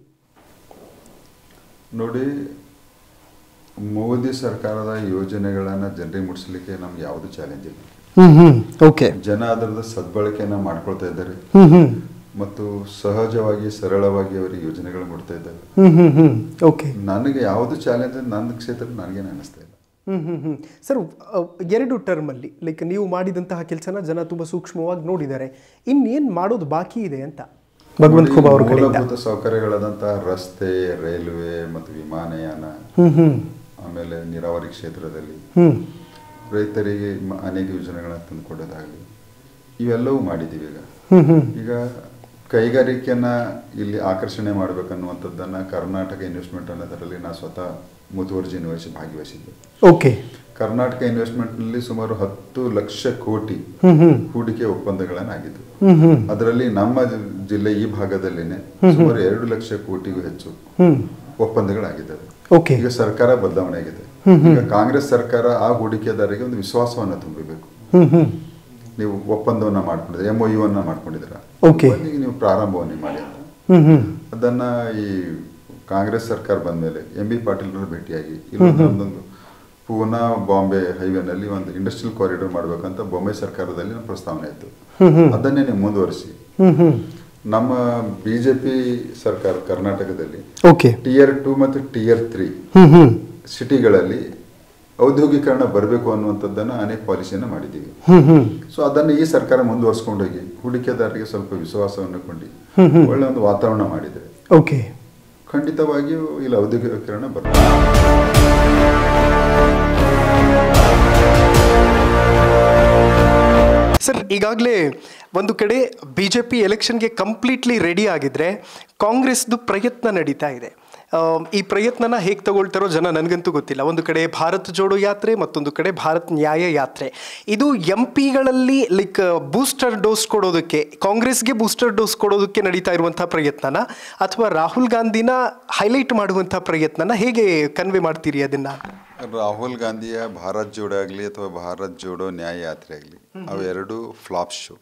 ನೋಡಿ ಮೋದಿ ಸರ್ಕಾರದ ಯೋಜನೆಗಳನ್ನು ಜನರಿಗೆ ಮುಟ್ಟಿಸ್ಲಿಕ್ಕೆ ನಮ್ಗೆ ಯಾವುದು ಚಾಲೆಂಜ್ ಇಲ್ಲ ಹ್ಮ್ ಹ್ಮ್ ಓಕೆ ಜನ ಅದರದ ಸದ್ಬಳಕೆಯನ್ನು ಮಾಡ್ಕೊಳ್ತಾ ಇದ್ದಾರೆ ಹ್ಮ್ ಹ್ಮ್ ಮತ್ತು ಸಹಜವಾಗಿ ಸರಳವಾಗಿ ಅವರಿಗೆ ಯೋಜನೆಗಳು ಮುಟ್ತಾ ಇದ್ದಾರೆ ಹ್ಮ್ ಹ್ಮ್ ಹ್ಮ್ ಓಕೆ ನನಗೆ ಯಾವುದು ಚಾಲೆಂಜ್ ನನ್ನ ಕ್ಷೇತ್ರ ನನಗೇನು ಅನ್ನಿಸ್ತಾ ಇಲ್ಲ ಹ್ಮ್ ಹ್ಮ್ ಹ್ಮ್ ಸರ್ ಅಹ್, ಎರಡು ಟರ್ಮಲ್ಲಿ ಲೈಕ್ ನೀವು ಮಾಡಿದಂತಹ ಕೆಲಸನ ಜನ ತುಂಬ ಸೂಕ್ಷ್ಮವಾಗಿ ನೋಡಿದ್ದಾರೆ ಇನ್ನೇನು ಮಾಡೋದು ಬಾಕಿ ಇದೆ ಅಂತ ಭಗವಂತ ಖೂಬಾ ಅವ್ರ ಕಡೆಯಿಂದ ಮೂಲಭೂತ ಸೌಕರ್ಯಗಳಾದಂತಹ ರಸ್ತೆ ರೈಲ್ವೆ ಮತ್ತು ವಿಮಾನಯಾನ ಹ್ಮ್ ಹ್ಮ್ ಆಮೇಲೆ ನೀರಾವರಿ ಕ್ಷೇತ್ರದಲ್ಲಿ ಹ್ಮ್ ರೈತರಿಗೆ ಮ- ಅನೇಕ ಯೋಜನೆಗಳನ್ನು ತಂದುಕೊಡೋದಾಗಲಿ ಇವೆಲ್ಲವೂ ಮಾಡಿದ್ದೀವಿ ಈಗ ಹ್ಮ್ ಹ್ಮ್ ಈಗ ಕೈಗಾರಿಕೆಯನ್ನ ಇಲ್ಲಿ ಆಕರ್ಷಣೆ ಮಾಡಬೇಕನ್ನುವಂಥದ್ದನ್ನು ಕರ್ನಾಟಕ ಇನ್ವೆಸ್ಟ್ಮೆಂಟ್ ಅನ್ನೋದರಲ್ಲಿ ನಾನು ಸ್ವತಃ ಮುತುವರ್ಜಿಯನ್ನು ವಹಿಸಿ ಭಾಗವಹಿಸಿದ್ದೆ ಓಕೆ ಕರ್ನಾಟಕ ಇನ್ವೆಸ್ಟ್ಮೆಂಟ್ನಲ್ಲಿ ಸುಮಾರು ಹತ್ತು ಲಕ್ಷ ಕೋಟಿ ಹ್ಮ್ ಹ್ಮ್ ಹೂಡಿಕೆ ಒಪ್ಪಂದಗಳನ್ನಾಗಿದ್ದು ಹ್ಮ್ ಹ್ಮ್ ಅದರಲ್ಲಿ ನಮ್ಮ ಜಿ- ಜಿಲ್ಲೆ ಈ ಭಾಗದಲ್ಲಿನೇ ಸುಮಾರು ಎರಡು ಲಕ್ಷ ಕೋಟಿಗೂ ಹೆಚ್ಚು ಹ್ಮ್ ಒಪ್ಪಂದಗಳಾಗಿದ್ದಾವೆ ಓಕೆ ಈಗ ಸರ್ಕಾರ ಬದಲಾವಣೆ ಆಗಿದೆ ಈಗ ಕಾಂಗ್ರೆಸ್ ಸರ್ಕಾರ ಆ ಹೂಡಿಕೆದಾರರಿಗೆ ಒಂದು ವಿಶ್ವಾಸವನ್ನು ತುಂಬಬೇಕು ಹ್ಮ್ ಹ್ಮ್ ನೀವು ಒಪ್ಪಂದವನ್ನ ಮಾಡ್ಕೊಂಡಿದ್ರೆ ಎಂ ಒ ಯು ಅನ್ನ ಮಾಡ್ಕೊಂಡಿದ್ರ Okay. ಈಗ ನೀವು ಪ್ರಾರಂಭವನ್ನೇ ಮಾಡಿ ಅಂತ ಹ್ಮ್ ಹ್ಮ್ ಅದನ್ನ ಈ ಕಾಂಗ್ರೆಸ್ ಸರ್ಕಾರ ಬಂದ್ಮೇಲೆ ಎಂ ಬಿ ಪಾಟೀಲ್ರ ಭೇಟಿಯಾಗಿ ಇಲ್ಲೊಂದು ಒಂದೊಂದು ಪೂನಾ ಬಾಂಬೆ ಹೈವೇನಲ್ಲಿ ಒಂದು ಇಂಡಸ್ಟ್ರಿಯಲ್ ಕಾರಿಡಾರ್ ಮಾಡ್ಬೇಕಂತ ಬೊಂಬೆ ಸರ್ಕಾರದಲ್ಲಿ ಒಂದು ಪ್ರಸ್ತಾವನೆ ಇತ್ತು ಅದನ್ನೇ ನೀವು ಮುಂದುವರಿಸಿ ಹ್ಮ್ ಹ್ಮ್ ನಮ್ಮ ಬಿಜೆಪಿ ಸರ್ಕಾರ ಕರ್ನಾಟಕದಲ್ಲಿ ಓಕೆ ಟಿಯರ್ ಟೂ ಮತ್ತು ಟಿಯರ್ ತ್ರೀ ಹ್ಮ್ ಹ್ಮ್ ಸಿಟಿಗಳಲ್ಲಿ ಔದ್ಯೋಗೀಕರಣ ಬರಬೇಕು ಅನ್ನುವಂಥದ್ದನ್ನ ಅನೇಕ ಪಾಲಿಸಿಯನ್ನು ಮಾಡಿದ್ದೀವಿ ಹ್ಮ್ ಹ್ಮ್ ಸೊ ಅದನ್ನು ಈ ಸರ್ಕಾರ ಮುಂದುವರ್ಸ್ಕೊಂಡೋಗಿ ಹೂಡಿಕೆದಾರರಿಗೆ ಸ್ವಲ್ಪ ವಿಶ್ವಾಸವನ್ನು ಕೊಂಡು ಒಳ್ಳೆ ಒಂದು ವಾತಾವರಣ ಮಾಡಿದೆ ಓಕೆ ಖಂಡಿತವಾಗಿಯೂ ಇಲ್ಲಿ ಔದ್ಯೋಗೀಕರಣ ಬರ್ತದೆ ಸರ್ ಈಗಾಗಲೇ ಒಂದು ಕಡೆ ಬಿ ಜೆ ಪಿ ಎಲೆಕ್ಷನ್ಗೆ ಕಂಪ್ಲೀಟ್ಲಿ ರೆಡಿ ಆಗಿದ್ರೆ ಕಾಂಗ್ರೆಸ್ದು ಪ್ರಯತ್ನ ನಡೀತಾ ಇದೆ ಆಮ್, ಈ ಪ್ರಯತ್ನನ ಹೇಗೆ ತಗೊಳ್ತಾರೋ ಜನ ನನಗಂತೂ ಗೊತ್ತಿಲ್ಲ ಒಂದು ಕಡೆ ಭಾರತ್ ಜೋಡೋ ಯಾತ್ರೆ ಮತ್ತೊಂದು ಕಡೆ ಭಾರತ್ ನ್ಯಾಯ ಯಾತ್ರೆ ಇದು ಎಂ ಪಿಗಳಲ್ಲಿ ಲೈಕ್ ಬೂಸ್ಟರ್ ಡೋಸ್ ಕೊಡೋದಕ್ಕೆ ಕಾಂಗ್ರೆಸ್ಗೆ ಬೂಸ್ಟರ್ ಡೋಸ್ ಕೊಡೋದಕ್ಕೆ ನಡೀತಾ ಇರುವಂಥ ಪ್ರಯತ್ನನ ಅಥವಾ ರಾಹುಲ್ ಗಾಂಧಿನ ಹೈಲೈಟ್ ಮಾಡುವಂಥ ಪ್ರಯತ್ನನ ಹೇಗೆ ಕನ್ವೆ ಮಾಡ್ತೀರಿ ಅದನ್ನ ರಾಹುಲ್ ಗಾಂಧಿಯ ಭಾರತ್ ಜೋಡೋ ಆಗಲಿ ಅಥವಾ ಭಾರತ್ ಜೋಡೋ ನ್ಯಾಯ ಯಾತ್ರೆ ಆಗಲಿ ಅವೆರಡು ಫ್ಲಾಪ್ ಶೋ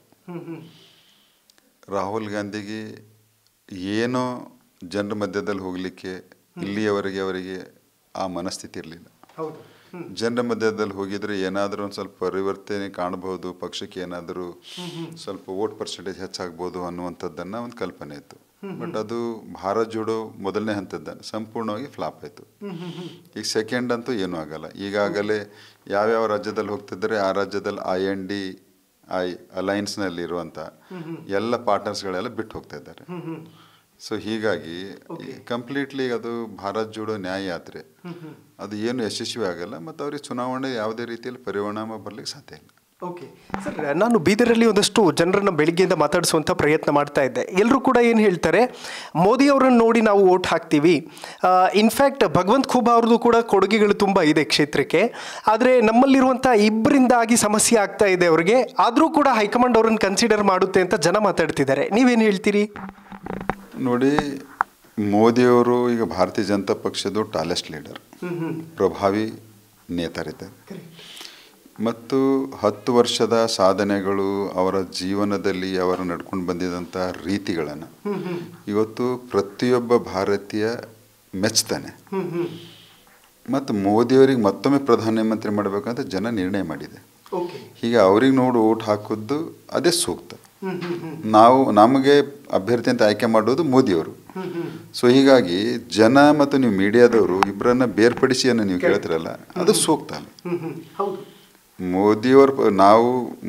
ರಾಹುಲ್ ಗಾಂಧಿಗೆ ಏನೋ ಜನರ ಮಧ್ಯದಲ್ಲಿ ಹೋಗಲಿಕ್ಕೆ ಇಲ್ಲಿಯವರೆಗೆ ಅವರಿಗೆ ಆ ಮನಸ್ಥಿತಿ ಇರಲಿಲ್ಲ ಹೌದು ಜನರ ಮಧ್ಯದಲ್ಲಿ ಹೋಗಿದ್ರೆ ಏನಾದರೂ ಒಂದು ಸ್ವಲ್ಪ ಪರಿವರ್ತನೆ ಕಾಣಬಹುದು ಪಕ್ಷಕ್ಕೆ ಏನಾದರೂ ಸ್ವಲ್ಪ ವೋಟ್ ಪರ್ಸೆಂಟೇಜ್ ಹೆಚ್ಚಾಗ್ಬೋದು ಅನ್ನುವಂಥದ್ದನ್ನು ಒಂದು ಕಲ್ಪನೆ ಇತ್ತು ಬಟ್ ಅದು ಭಾರತ್ ಜೋಡೋ ಮೊದಲನೇ ಹಂತದ ಸಂಪೂರ್ಣವಾಗಿ ಫ್ಲಾಪ್ ಆಯಿತು ಈಗ ಸೆಕೆಂಡ್ ಅಂತೂ ಏನೂ ಆಗಲ್ಲ ಈಗಾಗಲೇ ಯಾವ್ಯಾವ ರಾಜ್ಯದಲ್ಲಿ ಹೋಗ್ತಿದ್ದಾರೆ ಆ ರಾಜ್ಯದಲ್ಲಿ ಐ ಎನ್ ಡಿ ಐ ಅಲೈನ್ಸ್ನಲ್ಲಿ ಇರುವಂಥ ಎಲ್ಲ ಪಾರ್ಟ್ನರ್ಸ್ಗಳೆಲ್ಲ ಬಿಟ್ಟು ಹೋಗ್ತಾ ಇದ್ದಾರೆ ಸೊ ಹೀಗಾಗಿ ಕಂಪ್ಲೀಟ್ಲಿ ಅದು ಭಾರತ್ ಜೋಡೋ ನ್ಯಾಯ ಯಾತ್ರೆ ಅದು ಏನು ಯಶಸ್ವಿ ಆಗಲ್ಲ ಮತ್ತು ಅವ್ರಿಗೆ ಚುನಾವಣೆ ಯಾವುದೇ ರೀತಿಯಲ್ಲಿ ಪರಿಣಾಮ ಬರ್ಲಿಕ್ಕೆ ಸಾಧ್ಯ ಇಲ್ಲ ಓಕೆ ಸರ್ ನಾನು ಬೀದರಲ್ಲಿ ಒಂದಷ್ಟು ಜನರನ್ನ ಬೆಳಿಗ್ಗೆಯಿಂದ ಮಾತಾಡಿಸುವಂಥ ಪ್ರಯತ್ನ ಮಾಡ್ತಾ ಇದ್ದೆ ಎಲ್ಲರೂ ಕೂಡ ಏನು ಹೇಳ್ತಾರೆ ಮೋದಿ ಅವರನ್ನು ನೋಡಿ ನಾವು ಓಟ್ ಹಾಕ್ತೀವಿ ಇನ್ಫ್ಯಾಕ್ಟ್ ಭಗವಂತ್ ಖೂಬಾ ಅವ್ರದ್ದು ಕೂಡ ಕೊಡುಗೆಗಳು ತುಂಬ ಇದೆ ಕ್ಷೇತ್ರಕ್ಕೆ ಆದರೆ ನಮ್ಮಲ್ಲಿರುವಂಥ ಇಬ್ಬರಿಂದಾಗಿ ಸಮಸ್ಯೆ ಆಗ್ತಾ ಇದೆ ಅವರಿಗೆ ಆದರೂ ಕೂಡ ಹೈಕಮಾಂಡ್ ಅವರನ್ನು ಕನ್ಸಿಡರ್ ಮಾಡುತ್ತೆ ಅಂತ ಜನ ಮಾತಾಡ್ತಿದ್ದಾರೆ ನೀವೇನು ಹೇಳ್ತೀರಿ ನೋಡಿ ಮೋದಿಯವರು ಈಗ ಭಾರತೀಯ ಜನತಾ ಪಕ್ಷದ ಟಾಲೆಸ್ಟ್ ಲೀಡರ್ ಪ್ರಭಾವಿ ನೇತರಿದ್ದಾರೆ ಮತ್ತು ಹತ್ತು ವರ್ಷದ ಸಾಧನೆಗಳು ಅವರ ಜೀವನದಲ್ಲಿ ಅವರು ನಡ್ಕೊಂಡು ಬಂದಿದಂಥ ರೀತಿಗಳನ್ನು ಇವತ್ತು ಪ್ರತಿಯೊಬ್ಬ ಭಾರತೀಯ ಮೆಚ್ತಾನೆ ಮತ್ತು ಮೋದಿಯವರಿಗೆ ಮತ್ತೊಮ್ಮೆ ಪ್ರಧಾನಮಂತ್ರಿ ಮಾಡಬೇಕಂತ ಜನ ನಿರ್ಣಯ ಮಾಡಿದೆ ಓಕೆ ಹೀಗೆ ಅವ್ರಿಗೆ ನೋಡಿ ಓಟ್ ಹಾಕೋದು ಅದೇ ಸೂಕ್ತ ನಾವು ನಮಗೆ ಅಭ್ಯರ್ಥಿ ಅಂತ ಆಯ್ಕೆ ಮಾಡೋದು ಮೋದಿಯವರು ಸೊ ಹೀಗಾಗಿ ಜನ ಮತ್ತು ನೀವು ಮೀಡಿಯಾದವರು ಇಬ್ಬರನ್ನ ಬೇರ್ಪಡಿಸಿ ಅನ್ನೋ ನೀವು ಕೇಳ್ತಿರಲ್ಲ ಅದು ಸೂಕ್ತ ಅಲ್ಲ ಹೌದು ಮೋದಿಯವ್ರ ಪ- ನಾವು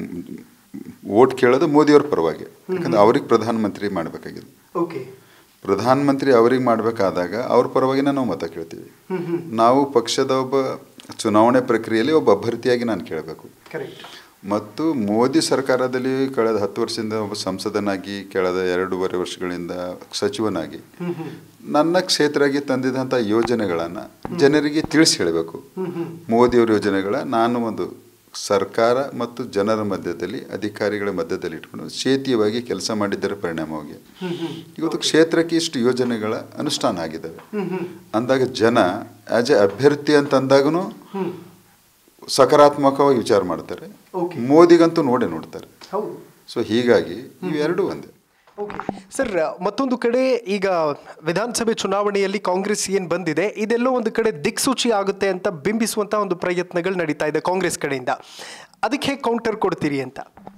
ಓಟ್ ಕೇಳೋದು ಮೋದಿಯವ್ರ ಪರವಾಗಿ ಯಾಕಂದ್ರೆ ಅವ್ರಿಗೆ ಪ್ರಧಾನಮಂತ್ರಿ ಮಾಡಬೇಕಾಗಿದೆ ಓಕೆ ಪ್ರಧಾನಮಂತ್ರಿ ಅವ್ರಿಗೆ ಮಾಡಬೇಕಾದಾಗ ಅವ್ರ ಪರವಾಗಿನ ನಾವು ಮತ ಕೇಳ್ತೀವಿ ನಾವು ಪಕ್ಷದ ಒಬ್ಬ ಚುನಾವಣೆ ಪ್ರಕ್ರಿಯೆಯಲ್ಲಿ ಒಬ್ಬ ಅಭ್ಯರ್ಥಿಯಾಗಿ ನಾನು ಕೇಳಬೇಕು ಕರೆಕ್ಟ್ ಮತ್ತು ಮೋದಿ ಸರ್ಕಾರದಲ್ಲಿ ಕಳೆದ ಹತ್ತು ವರ್ಷದಿಂದ ಒಬ್ಬ ಸಂಸದನಾಗಿ ಕಳೆದ ಎರಡೂವರೆ ವರ್ಷಗಳಿಂದ ಸಚಿವನಾಗಿ ನನ್ನ ಕ್ಷೇತ್ರಕ್ಕೆ ತಂದಿದಂಥ ಯೋಜನೆಗಳನ್ನು ಜನರಿಗೆ ತಿಳಿಸಿ ಹೇಳಬೇಕು ಮೋದಿಯವರ ಯೋಜನೆಗಳ ನಾನು ಒಂದು ಸರ್ಕಾರ ಮತ್ತು ಜನರ ಮಧ್ಯದಲ್ಲಿ ಅಧಿಕಾರಿಗಳ ಮಧ್ಯದಲ್ಲಿ ಇಟ್ಕೊಂಡು ಶೇತಿಯವಾಗಿ ಕೆಲಸ ಮಾಡಿದ್ದರ ಪರಿಣಾಮವಾಗಿ ಇವತ್ತು ಕ್ಷೇತ್ರಕ್ಕೆ ಇಷ್ಟು ಯೋಜನೆಗಳ ಅನುಷ್ಠಾನ ಆಗಿದ್ದಾವೆ ಅಂದಾಗ ಜನ ಆಸ್ ಎ ಅಭ್ಯರ್ಥಿ ಅಂತ ಅಂದಾಗೂ ಸಕಾರಾತ್ಮಕವಾಗಿ ವಿಚಾರ ಮಾಡ್ತಾರೆ Okay. ಮೋದಿಗಂತೂ ನೋಡೇ ನೋಡ್ತಾರೆ ಹೌದು ಸೊ ಹೀಗಾಗಿ ಇವೆರಡೂ ಒಂದೇ ಓಕೆ ಸರ್ ಮತ್ತೊಂದು ಕಡೆ ಈಗ ವಿಧಾನಸಭೆ ಚುನಾವಣೆಯಲ್ಲಿ ಕಾಂಗ್ರೆಸ್ ಏನು ಬಂದಿದೆ ಇದೆಲ್ಲೋ ಒಂದು ಕಡೆ ದಿಕ್ಸೂಚಿ ಆಗುತ್ತೆ ಅಂತ ಬಿಂಬಿಸುವಂಥ ಒಂದು ಪ್ರಯತ್ನಗಳು ನಡೀತಾ ಇದೆ ಕಾಂಗ್ರೆಸ್ ಕಡೆಯಿಂದ ಅದಕ್ಕೆ ಹೇಗೆ ಕೌಂಟರ್ ಕೊಡ್ತೀರಿ ಅಂತ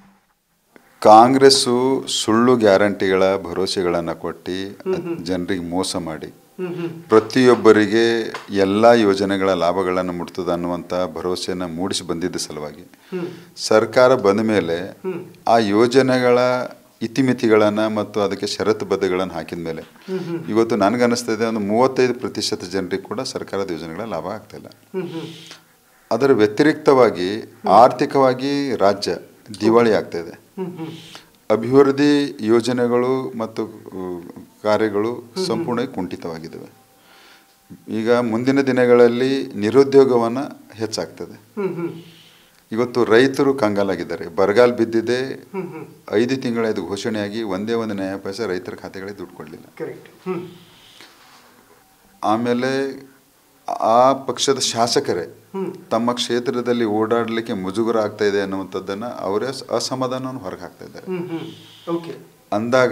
ಕಾಂಗ್ರೆಸ್ಸು ಸುಳ್ಳು ಗ್ಯಾರಂಟಿಗಳ ಭರವಸೆಗಳನ್ನು ಕೊಟ್ಟು ಜನರಿಗೆ ಮೋಸ ಮಾಡಿ ಪ್ರತಿಯೊಬ್ಬರಿಗೆ ಎಲ್ಲ ಯೋಜನೆಗಳ ಲಾಭಗಳನ್ನು ಮುಟ್ತದೆ ಅನ್ನುವಂಥ ಭರವಸೆಯನ್ನು ಮೂಡಿಸಿ ಬಂದಿದ್ದ ಸಲುವಾಗಿ ಸರ್ಕಾರ ಬಂದ ಮೇಲೆ ಆ ಯೋಜನೆಗಳ ಇತಿಮಿತಿಗಳನ್ನು ಮತ್ತು ಅದಕ್ಕೆ ಷರತ್ತುಬದ್ಧಗಳನ್ನು ಹಾಕಿದ ಮೇಲೆ ಇವತ್ತು ನನಗನ್ನಿಸ್ತದೆ ಒಂದು ಮೂವತ್ತೈದು ಪ್ರತಿಶತ ಜನರಿಗೆ ಕೂಡ ಸರ್ಕಾರದ ಯೋಜನೆಗಳ ಲಾಭ ಆಗ್ತಾ ಇಲ್ಲ ಅದರ ವ್ಯತಿರಿಕ್ತವಾಗಿ ಆರ್ಥಿಕವಾಗಿ ರಾಜ್ಯ ದಿವಾಳಿ ಆಗ್ತಾ ಇದೆ ಅಭಿವೃದ್ಧಿ ಯೋಜನೆಗಳು ಮತ್ತು ಉ, ಕಾರ್ಯಗಳು ಸಂಪೂರ್ಣವಾಗಿ ಕುಂಠಿತವಾಗಿದ್ದಾವೆ ಈಗ ಮುಂದಿನ ದಿನಗಳಲ್ಲಿ ನಿರುದ್ಯೋಗವನ್ನು ಹೆಚ್ಚಾಗ್ತದೆ ಇವತ್ತು ರೈತರು ಕಂಗಾಲಾಗಿದ್ದಾರೆ ಬರಗಾಲ ಬಿದ್ದಿದೆ ಐದು ತಿಂಗಳ ಇದು ಘೋಷಣೆಯಾಗಿ ಒಂದೇ ಒಂದು ನ್ಯಾಯ ಪೈಸೆ ರೈತರ ಖಾತೆಗಳಿಗೆ ದುಡ್ಡು ಕೊಡಲಿಲ್ಲ ಕರೆಕ್ಟ್ ಆಮೇಲೆ ಆ ಪಕ್ಷದ ಶಾಸಕರೇ ತಮ್ಮ ಕ್ಷೇತ್ರದಲ್ಲಿ ಓಡಾಡಲಿಕ್ಕೆ ಮುಜುಗರ ಆಗ್ತಾ ಇದೆ ಅನ್ನುವಂಥದ್ದನ್ನು ಅವರೇ ಸ- ಅಸಮಾಧಾನವನ್ನು ಹೊರಗೆ ಹಾಕ್ತಾ ಇದ್ದಾರೆ ಓಕೆ ಅಂದಾಗ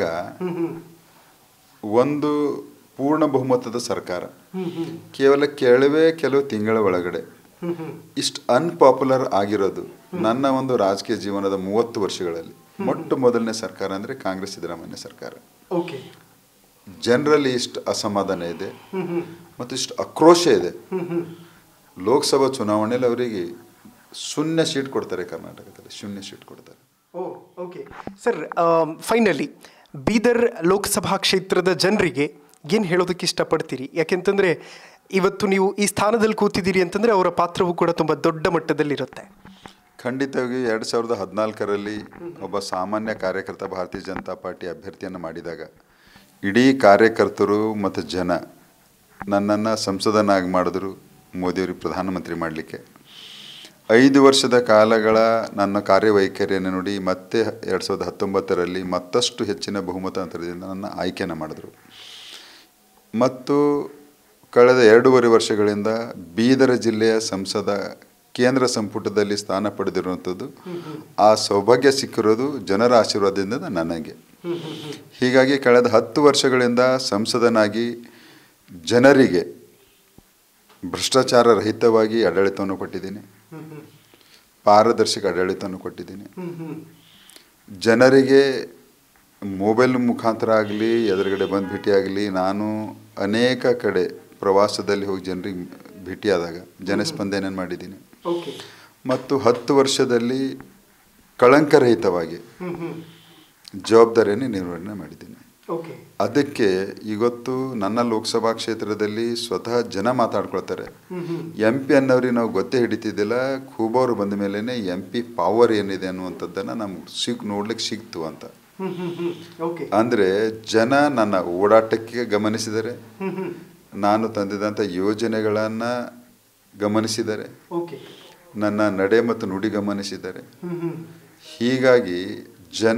ಒಂದು ಪೂರ್ಣ ಬಹುಮತದ ಸರ್ಕಾರ ಕೇವಲ ಕೆಲವೇ ಕೆಲವು ತಿಂಗಳ ಒಳಗಡೆ ಇಷ್ಟು ಅನ್ಪಾಪ್ಯುಲರ್ ಆಗಿರೋದು ನನ್ನ ಒಂದು ರಾಜಕೀಯ ಜೀವನದ ಮೂವತ್ತು ವರ್ಷಗಳಲ್ಲಿ ಮೊಟ್ಟ ಮೊದಲನೇ ಸರ್ಕಾರ ಅಂದರೆ ಕಾಂಗ್ರೆಸ್ ಸಿದ್ದರಾಮಯ್ಯ ಸರ್ಕಾರ ಓಕೆ ಜನರಲ್ಲಿ ಇಷ್ಟು ಅಸಮಾಧಾನ ಇದೆ ಮತ್ತು ಇಷ್ಟು ಆಕ್ರೋಶ ಇದೆ ಲೋಕಸಭಾ ಚುನಾವಣೆಯಲ್ಲಿ ಅವರಿಗೆ ಶೂನ್ಯ ಸೀಟ್ ಕೊಡ್ತಾರೆ ಕರ್ನಾಟಕದಲ್ಲಿ ಶೂನ್ಯ ಸೀಟ್ ಕೊಡ್ತಾರೆ oh okay sir finally Bidar Lok Sabha ಕ್ಷೇತ್ರದ ಜನರಿಗೆ ಏನು ಹೇಳೋದಕ್ಕೆ ಇಷ್ಟಪಡ್ತೀರಿ ಯಾಕೆಂತಂದರೆ ಇವತ್ತು ನೀವು ಈ ಸ್ಥಾನದಲ್ಲಿ ಕೂತಿದ್ದೀರಿ ಅಂತಂದರೆ ಅವರ ಪಾತ್ರವು ಕೂಡ ತುಂಬ ದೊಡ್ಡ ಮಟ್ಟದಲ್ಲಿರುತ್ತೆ ಖಂಡಿತವಾಗಿ ಎರಡು ಸಾವಿರದ ಹದಿನಾಲ್ಕರಲ್ಲಿ ಒಬ್ಬ ಸಾಮಾನ್ಯ ಕಾರ್ಯಕರ್ತ ಭಾರತೀಯ ಜನತಾ ಪಾರ್ಟಿ ಅಭ್ಯರ್ಥಿಯನ್ನು ಮಾಡಿದಾಗ ಇಡೀ ಕಾರ್ಯಕರ್ತರು ಮತ್ತು ಜನ ನನ್ನನ್ನು ಸಂಸದನಾಗಿ ಮಾಡಿದ್ರು ಮೋದಿಯವ್ರಿಗೆ ಪ್ರಧಾನಮಂತ್ರಿ ಮಾಡಲಿಕ್ಕೆ ಐದು ವರ್ಷದ ಕಾಲಗಳ ನನ್ನ ಕಾರ್ಯವೈಖರಿಯನ್ನು ನೋಡಿ ಮತ್ತೆ ಎರಡು ಸಾವಿರದ ಹತ್ತೊಂಬತ್ತರಲ್ಲಿ ಮತ್ತಷ್ಟು ಹೆಚ್ಚಿನ ಬಹುಮತ ಅಂತರದಿಂದ ನನ್ನ ಆಯ್ಕೆಯನ್ನು ಮಾಡಿದ್ರು ಮತ್ತು ಕಳೆದ ಎರಡೂವರೆ ವರ್ಷಗಳಿಂದ ಬೀದರ ಜಿಲ್ಲೆಯ ಸಂಸದ ಕೇಂದ್ರ ಸಂಪುಟದಲ್ಲಿ ಸ್ಥಾನ ಪಡೆದಿರುವಂಥದ್ದು ಆ ಸೌಭಾಗ್ಯ ಸಿಕ್ಕಿರೋದು ಜನರ ಆಶೀರ್ವಾದದಿಂದ ನನಗೆ ಹೀಗಾಗಿ ಕಳೆದ ಹತ್ತು ವರ್ಷಗಳಿಂದ ಸಂಸದನಾಗಿ ಜನರಿಗೆ ಭ್ರಷ್ಟಾಚಾರ ರಹಿತವಾಗಿ ಆಡಳಿತವನ್ನು ಕೊಟ್ಟಿದ್ದೀನಿ ಪಾರದರ್ಶಕ ಆಡಳಿತವನ್ನು ಕೊಟ್ಟಿದ್ದೀನಿ ಜನರಿಗೆ ಮೊಬೈಲ್ ಮುಖಾಂತರ ಆಗಲಿ ಎದುರುಗಡೆ ಬಂದು ಭೇಟಿಯಾಗಲಿ ನಾನು ಅನೇಕ ಕಡೆ ಪ್ರವಾಸದಲ್ಲಿ ಹೋಗಿ ಜನರಿಗೆ ಭೇಟಿಯಾದಾಗ ಜನಸ್ಪಂದನೆಯನ್ನು ಮಾಡಿದ್ದೀನಿ ಓಕೆ ಮತ್ತು ಹತ್ತು ವರ್ಷದಲ್ಲಿ ಕಳಂಕರಹಿತವಾಗಿ ಜವಾಬ್ದಾರಿಯನ್ನು ನಿರ್ವಹಣೆ ಮಾಡಿದ್ದೀನಿ ಓಕೆ ಅದಕ್ಕೆ ಇವತ್ತು ನನ್ನ ಲೋಕಸಭಾ ಕ್ಷೇತ್ರದಲ್ಲಿ ಸ್ವತಃ ಜನ ಮಾತಾಡ್ಕೊಳ್ತಾರೆ ಎಂ ಪಿ ಅನ್ನೋರಿಗೆ ನಾವು ಗೊತ್ತೇ ಹಿಡಿತಿದ್ದಿಲ್ಲ ಖೂಬವ್ರು ಬಂದ ಮೇಲೇ ಎಂ ಪಿ ಪವರ್ ಏನಿದೆ ಅನ್ನುವಂಥದ್ದನ್ನು ನಮ್ಗೆ ಸಿಗ್ ನೋಡ್ಲಿಕ್ಕೆ ಸಿಕ್ತು ಅಂತ ಓಕೆ ಅಂದರೆ ಜನ ನನ್ನ ಓಡಾಟಕ್ಕೆ ಗಮನಿಸಿದರೆ ನಾನು ತಂದಿದಂಥ ಯೋಜನೆಗಳನ್ನು ಗಮನಿಸಿದ್ದಾರೆ ಓಕೆ ನನ್ನ ನಡೆ ಮತ್ತು ನುಡಿ ಗಮನಿಸಿದ್ದಾರೆ ಹೀಗಾಗಿ ಜನ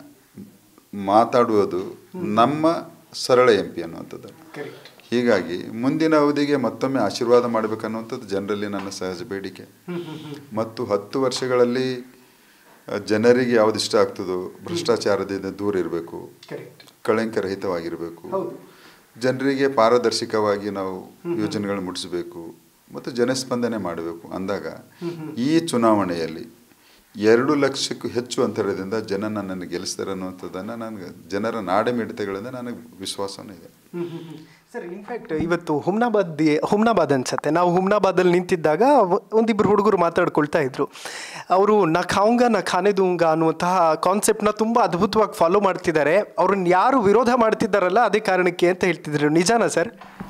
ಮಾತಾಡುವುದು ನಮ್ಮ ಸರಳ ಎಂ ಪಿ ಅನ್ನುವಂಥದ್ದು ಕರೆಕ್ಟ್ ಹೀಗಾಗಿ ಮುಂದಿನ ಅವಧಿಗೆ ಮತ್ತೊಮ್ಮೆ ಆಶೀರ್ವಾದ ಮಾಡಬೇಕನ್ನುವಂಥದ್ದು ಜನರಲ್ಲಿ ನನ್ನ ಸಹಜ ಬೇಡಿಕೆ ಮತ್ತು ಹತ್ತು ವರ್ಷಗಳಲ್ಲಿ ಅ, ಜನರಿಗೆ ಯಾವ್ದು ಇಷ್ಟ ಆಗ್ತದೋ ಭ್ರಷ್ಟಾಚಾರದಿಂದ ದೂರ ಇರಬೇಕು ಕರೆಕ್ಟ್ ಕಳಂಕರಹಿತವಾಗಿರಬೇಕು ಹೌದು ಜನರಿಗೆ ಪಾರದರ್ಶಕವಾಗಿ ನಾವು ಯೋಜನೆಗಳು ಮುಟ್ಟಿಸಬೇಕು ಮತ್ತು ಜನಸ್ಪಂದನೆ ಮಾಡಬೇಕು ಅಂದಾಗ ಈ ಚುನಾವಣೆಯಲ್ಲಿ ಎರಡು ಲಕ್ಷಕ್ಕೂ ಹೆಚ್ಚು ಅಂತರದಿಂದ ಜನ ನನ್ನನ್ನು ಗೆಲ್ಲಿಸ್ತಾರೆ ಅನ್ನುವಂಥದ್ದನ್ನು ನನಗೆ ಜನರ ನಾಡೆ ಮಿಡಿತಗಳಿಂದ ನನಗೆ ವಿಶ್ವಾಸನೂ ಇದೆ ಸರ್ ಇನ್ಫ್ಯಾಕ್ಟ್ ಇವತ್ತು ಹುಮ್ನಾಬಾದ್ ಹುಮ್ನಾಬಾದ್ ಅನ್ಸತ್ತೆ ನಾವು ಹುಮ್ನಾಬಾದಲ್ಲಿ ನಿಂತಿದ್ದಾಗ ಒ- ಒಂದಿಬ್ರು ಹುಡುಗರು ಮಾತಾಡ್ಕೊಳ್ತಾ ಇದ್ರು ಅವರು ನ ಖಾਉਂಗ ನ ಖಾನೆದುಂಗ ಅನ್ನುವಂತಹ ಕಾನ್ಸೆಪ್ಟ್ನ ತುಂಬ ಅದ್ಭುತವಾಗಿ ಫಾಲೋ ಮಾಡ್ತಿದ್ದಾರೆ ಅವ್ರನ್ನ ಯಾರು ವಿರೋಧ ಮಾಡ್ತಿದ್ದಾರಲ್ಲ ಅದೇ ಕಾರಣಕ್ಕೆ ಅಂತ ಹೇಳ್ತಿದ್ರು ನಿಜಾನಾ ಸರ್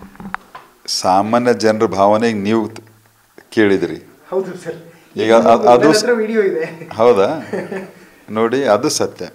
ಸಾಮಾನ್ಯ ಜನರ ಭಾವನೆಗೆ ನೀವು ತ್- ಕೇಳಿದ್ರಿ ಹೌದು ಸರ್ ಈಗ ಅದ್- ಅದು ಸ- ವಿಡಿಯೋ ಇದೆ ಹೌದಾ ನೋಡಿ ಅದು ಸತ್ಯ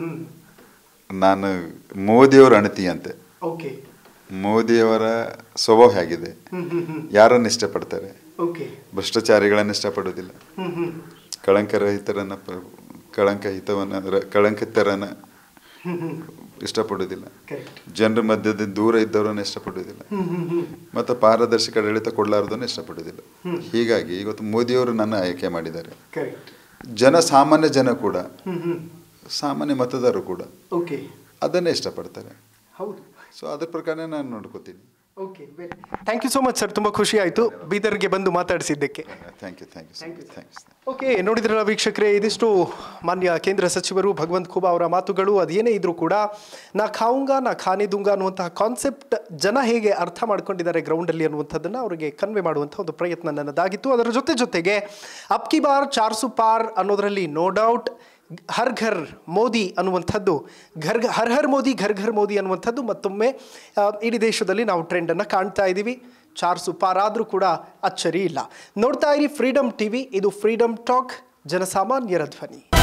ನಾನು ಮೋದಿಯವರ ಅಣತಿ ಅಂತೆ ಓಕೆ ಮೋದಿಯವರ ಸ್ವಭಾವ ಹೇಗಿದೆ ಯಾರನ್ನು ಇಷ್ಟಪಡ್ತಾರೆ ಓಕೆ ಭ್ರಷ್ಟಾಚಾರಿಗಳನ್ನು ಇಷ್ಟಪಡೋದಿಲ್ಲ ಕಳಂಕರಹಿತರನ್ನ ಪ- ಕಳಂಕಹಿತವನ್ನ ರ- ಕಳಂಕಿತರನ್ನ ಇಷ್ಟಪಡೋದಿಲ್ಲ ಕರೆಕ್ಟ್ ಜನರ ಮಧ್ಯದ ದೂರ ಇದ್ದವರನ್ನ ಇಷ್ಟಪಡೋದಿಲ್ಲ ಮತ್ತು ಪಾರದರ್ಶಕ ಆಡಳಿತ ಕೊಡಲಾರ್ದನ್ನ ಇಷ್ಟಪಡೋದಿಲ್ಲ ಹೀಗಾಗಿ ಇವತ್ತು ಮೋದಿಯವರು ನನ್ನ ಆಯ್ಕೆ ಮಾಡಿದ್ದಾರೆ ಕರೆಕ್ಟ್ ಜನ ಸಾಮಾನ್ಯ ಜನ ಕೂಡ ಸಾಮಾನ್ಯ ಮತದಾರರು ಕೂಡ ಓಕೆ ಅದನ್ನೇ ಇಷ್ಟಪಡ್ತಾರೆ ಹೌದು ಸೊ ಅದ್ರ ಪ್ರಕಾರ ನಾನು ನೋಡ್ಕೋತೀನಿ okay thank you so much sir ತುಂಬ ಖುಷಿ ಆಯಿತು ಬೀದರ್ಗೆ ಬಂದು ಮಾತಾಡಿಸಿದ್ದಕ್ಕೆ thank you thank you thanks okay ನೋಡಿದ್ರಲ್ಲ ವೀಕ್ಷಕರೇ ಇದಿಷ್ಟು ಮಾನ್ಯ ಕೇಂದ್ರ ಸಚಿವರು ಭಗವಂತ್ ಖೂಬಾ ಅವರ ಮಾತುಗಳು ಅದೇನೇ ಇದ್ರೂ ಕೂಡ ನಾ ಖಾವುಂಗ ನಾ ಖಾನಿದುಂಗ ಅನ್ನುವಂತಹ ಕಾನ್ಸೆಪ್ಟ್ ಜನ ಹೇಗೆ ಅರ್ಥ ಮಾಡ್ಕೊಂಡಿದ್ದಾರೆ ಗ್ರೌಂಡಲ್ಲಿ ಅನ್ನುವಂಥದ್ದನ್ನು ಅವರಿಗೆ ಕನ್ವೆ ಮಾಡುವಂಥ ಒಂದು ಪ್ರಯತ್ನ ನನ್ನದಾಗಿತ್ತು ಅದರ ಜೊತೆ ಜೊತೆಗೆ ಅಬ್ಕಿ ಬಾರ್ ಚಾರ್ಸು ಪಾರ್ ಅನ್ನೋದರಲ್ಲಿ ನೋ ಡೌಟ್ ಹರ್ ಘರ್ ಮೋದಿ ಅನ್ನುವಂಥದ್ದು ಘರ್ ಹರ್ ಹರ್ ಮೋದಿ ಘರ್ ಘರ್ ಮೋದಿ ಅನ್ನುವಂಥದ್ದು ಮತ್ತೊಮ್ಮೆ ಆ, ಇಡೀ ದೇಶದಲ್ಲಿ ನಾವು ಟ್ರೆಂಡನ್ನು ಕಾಣ್ತಾ ಇದ್ದೀವಿ ಚಾರ್ಸು ಪಾರಾದರೂ ಕೂಡ ಅಚ್ಚರಿ ಇಲ್ಲ ನೋಡ್ತಾ ಇರಿ ಫ್ರೀಡಮ್ ಟಿವಿ ಇದು ಫ್ರೀಡಮ್ ಟಾಕ್ ಜನಸಾಮಾನ್ಯರ ಧ್ವನಿ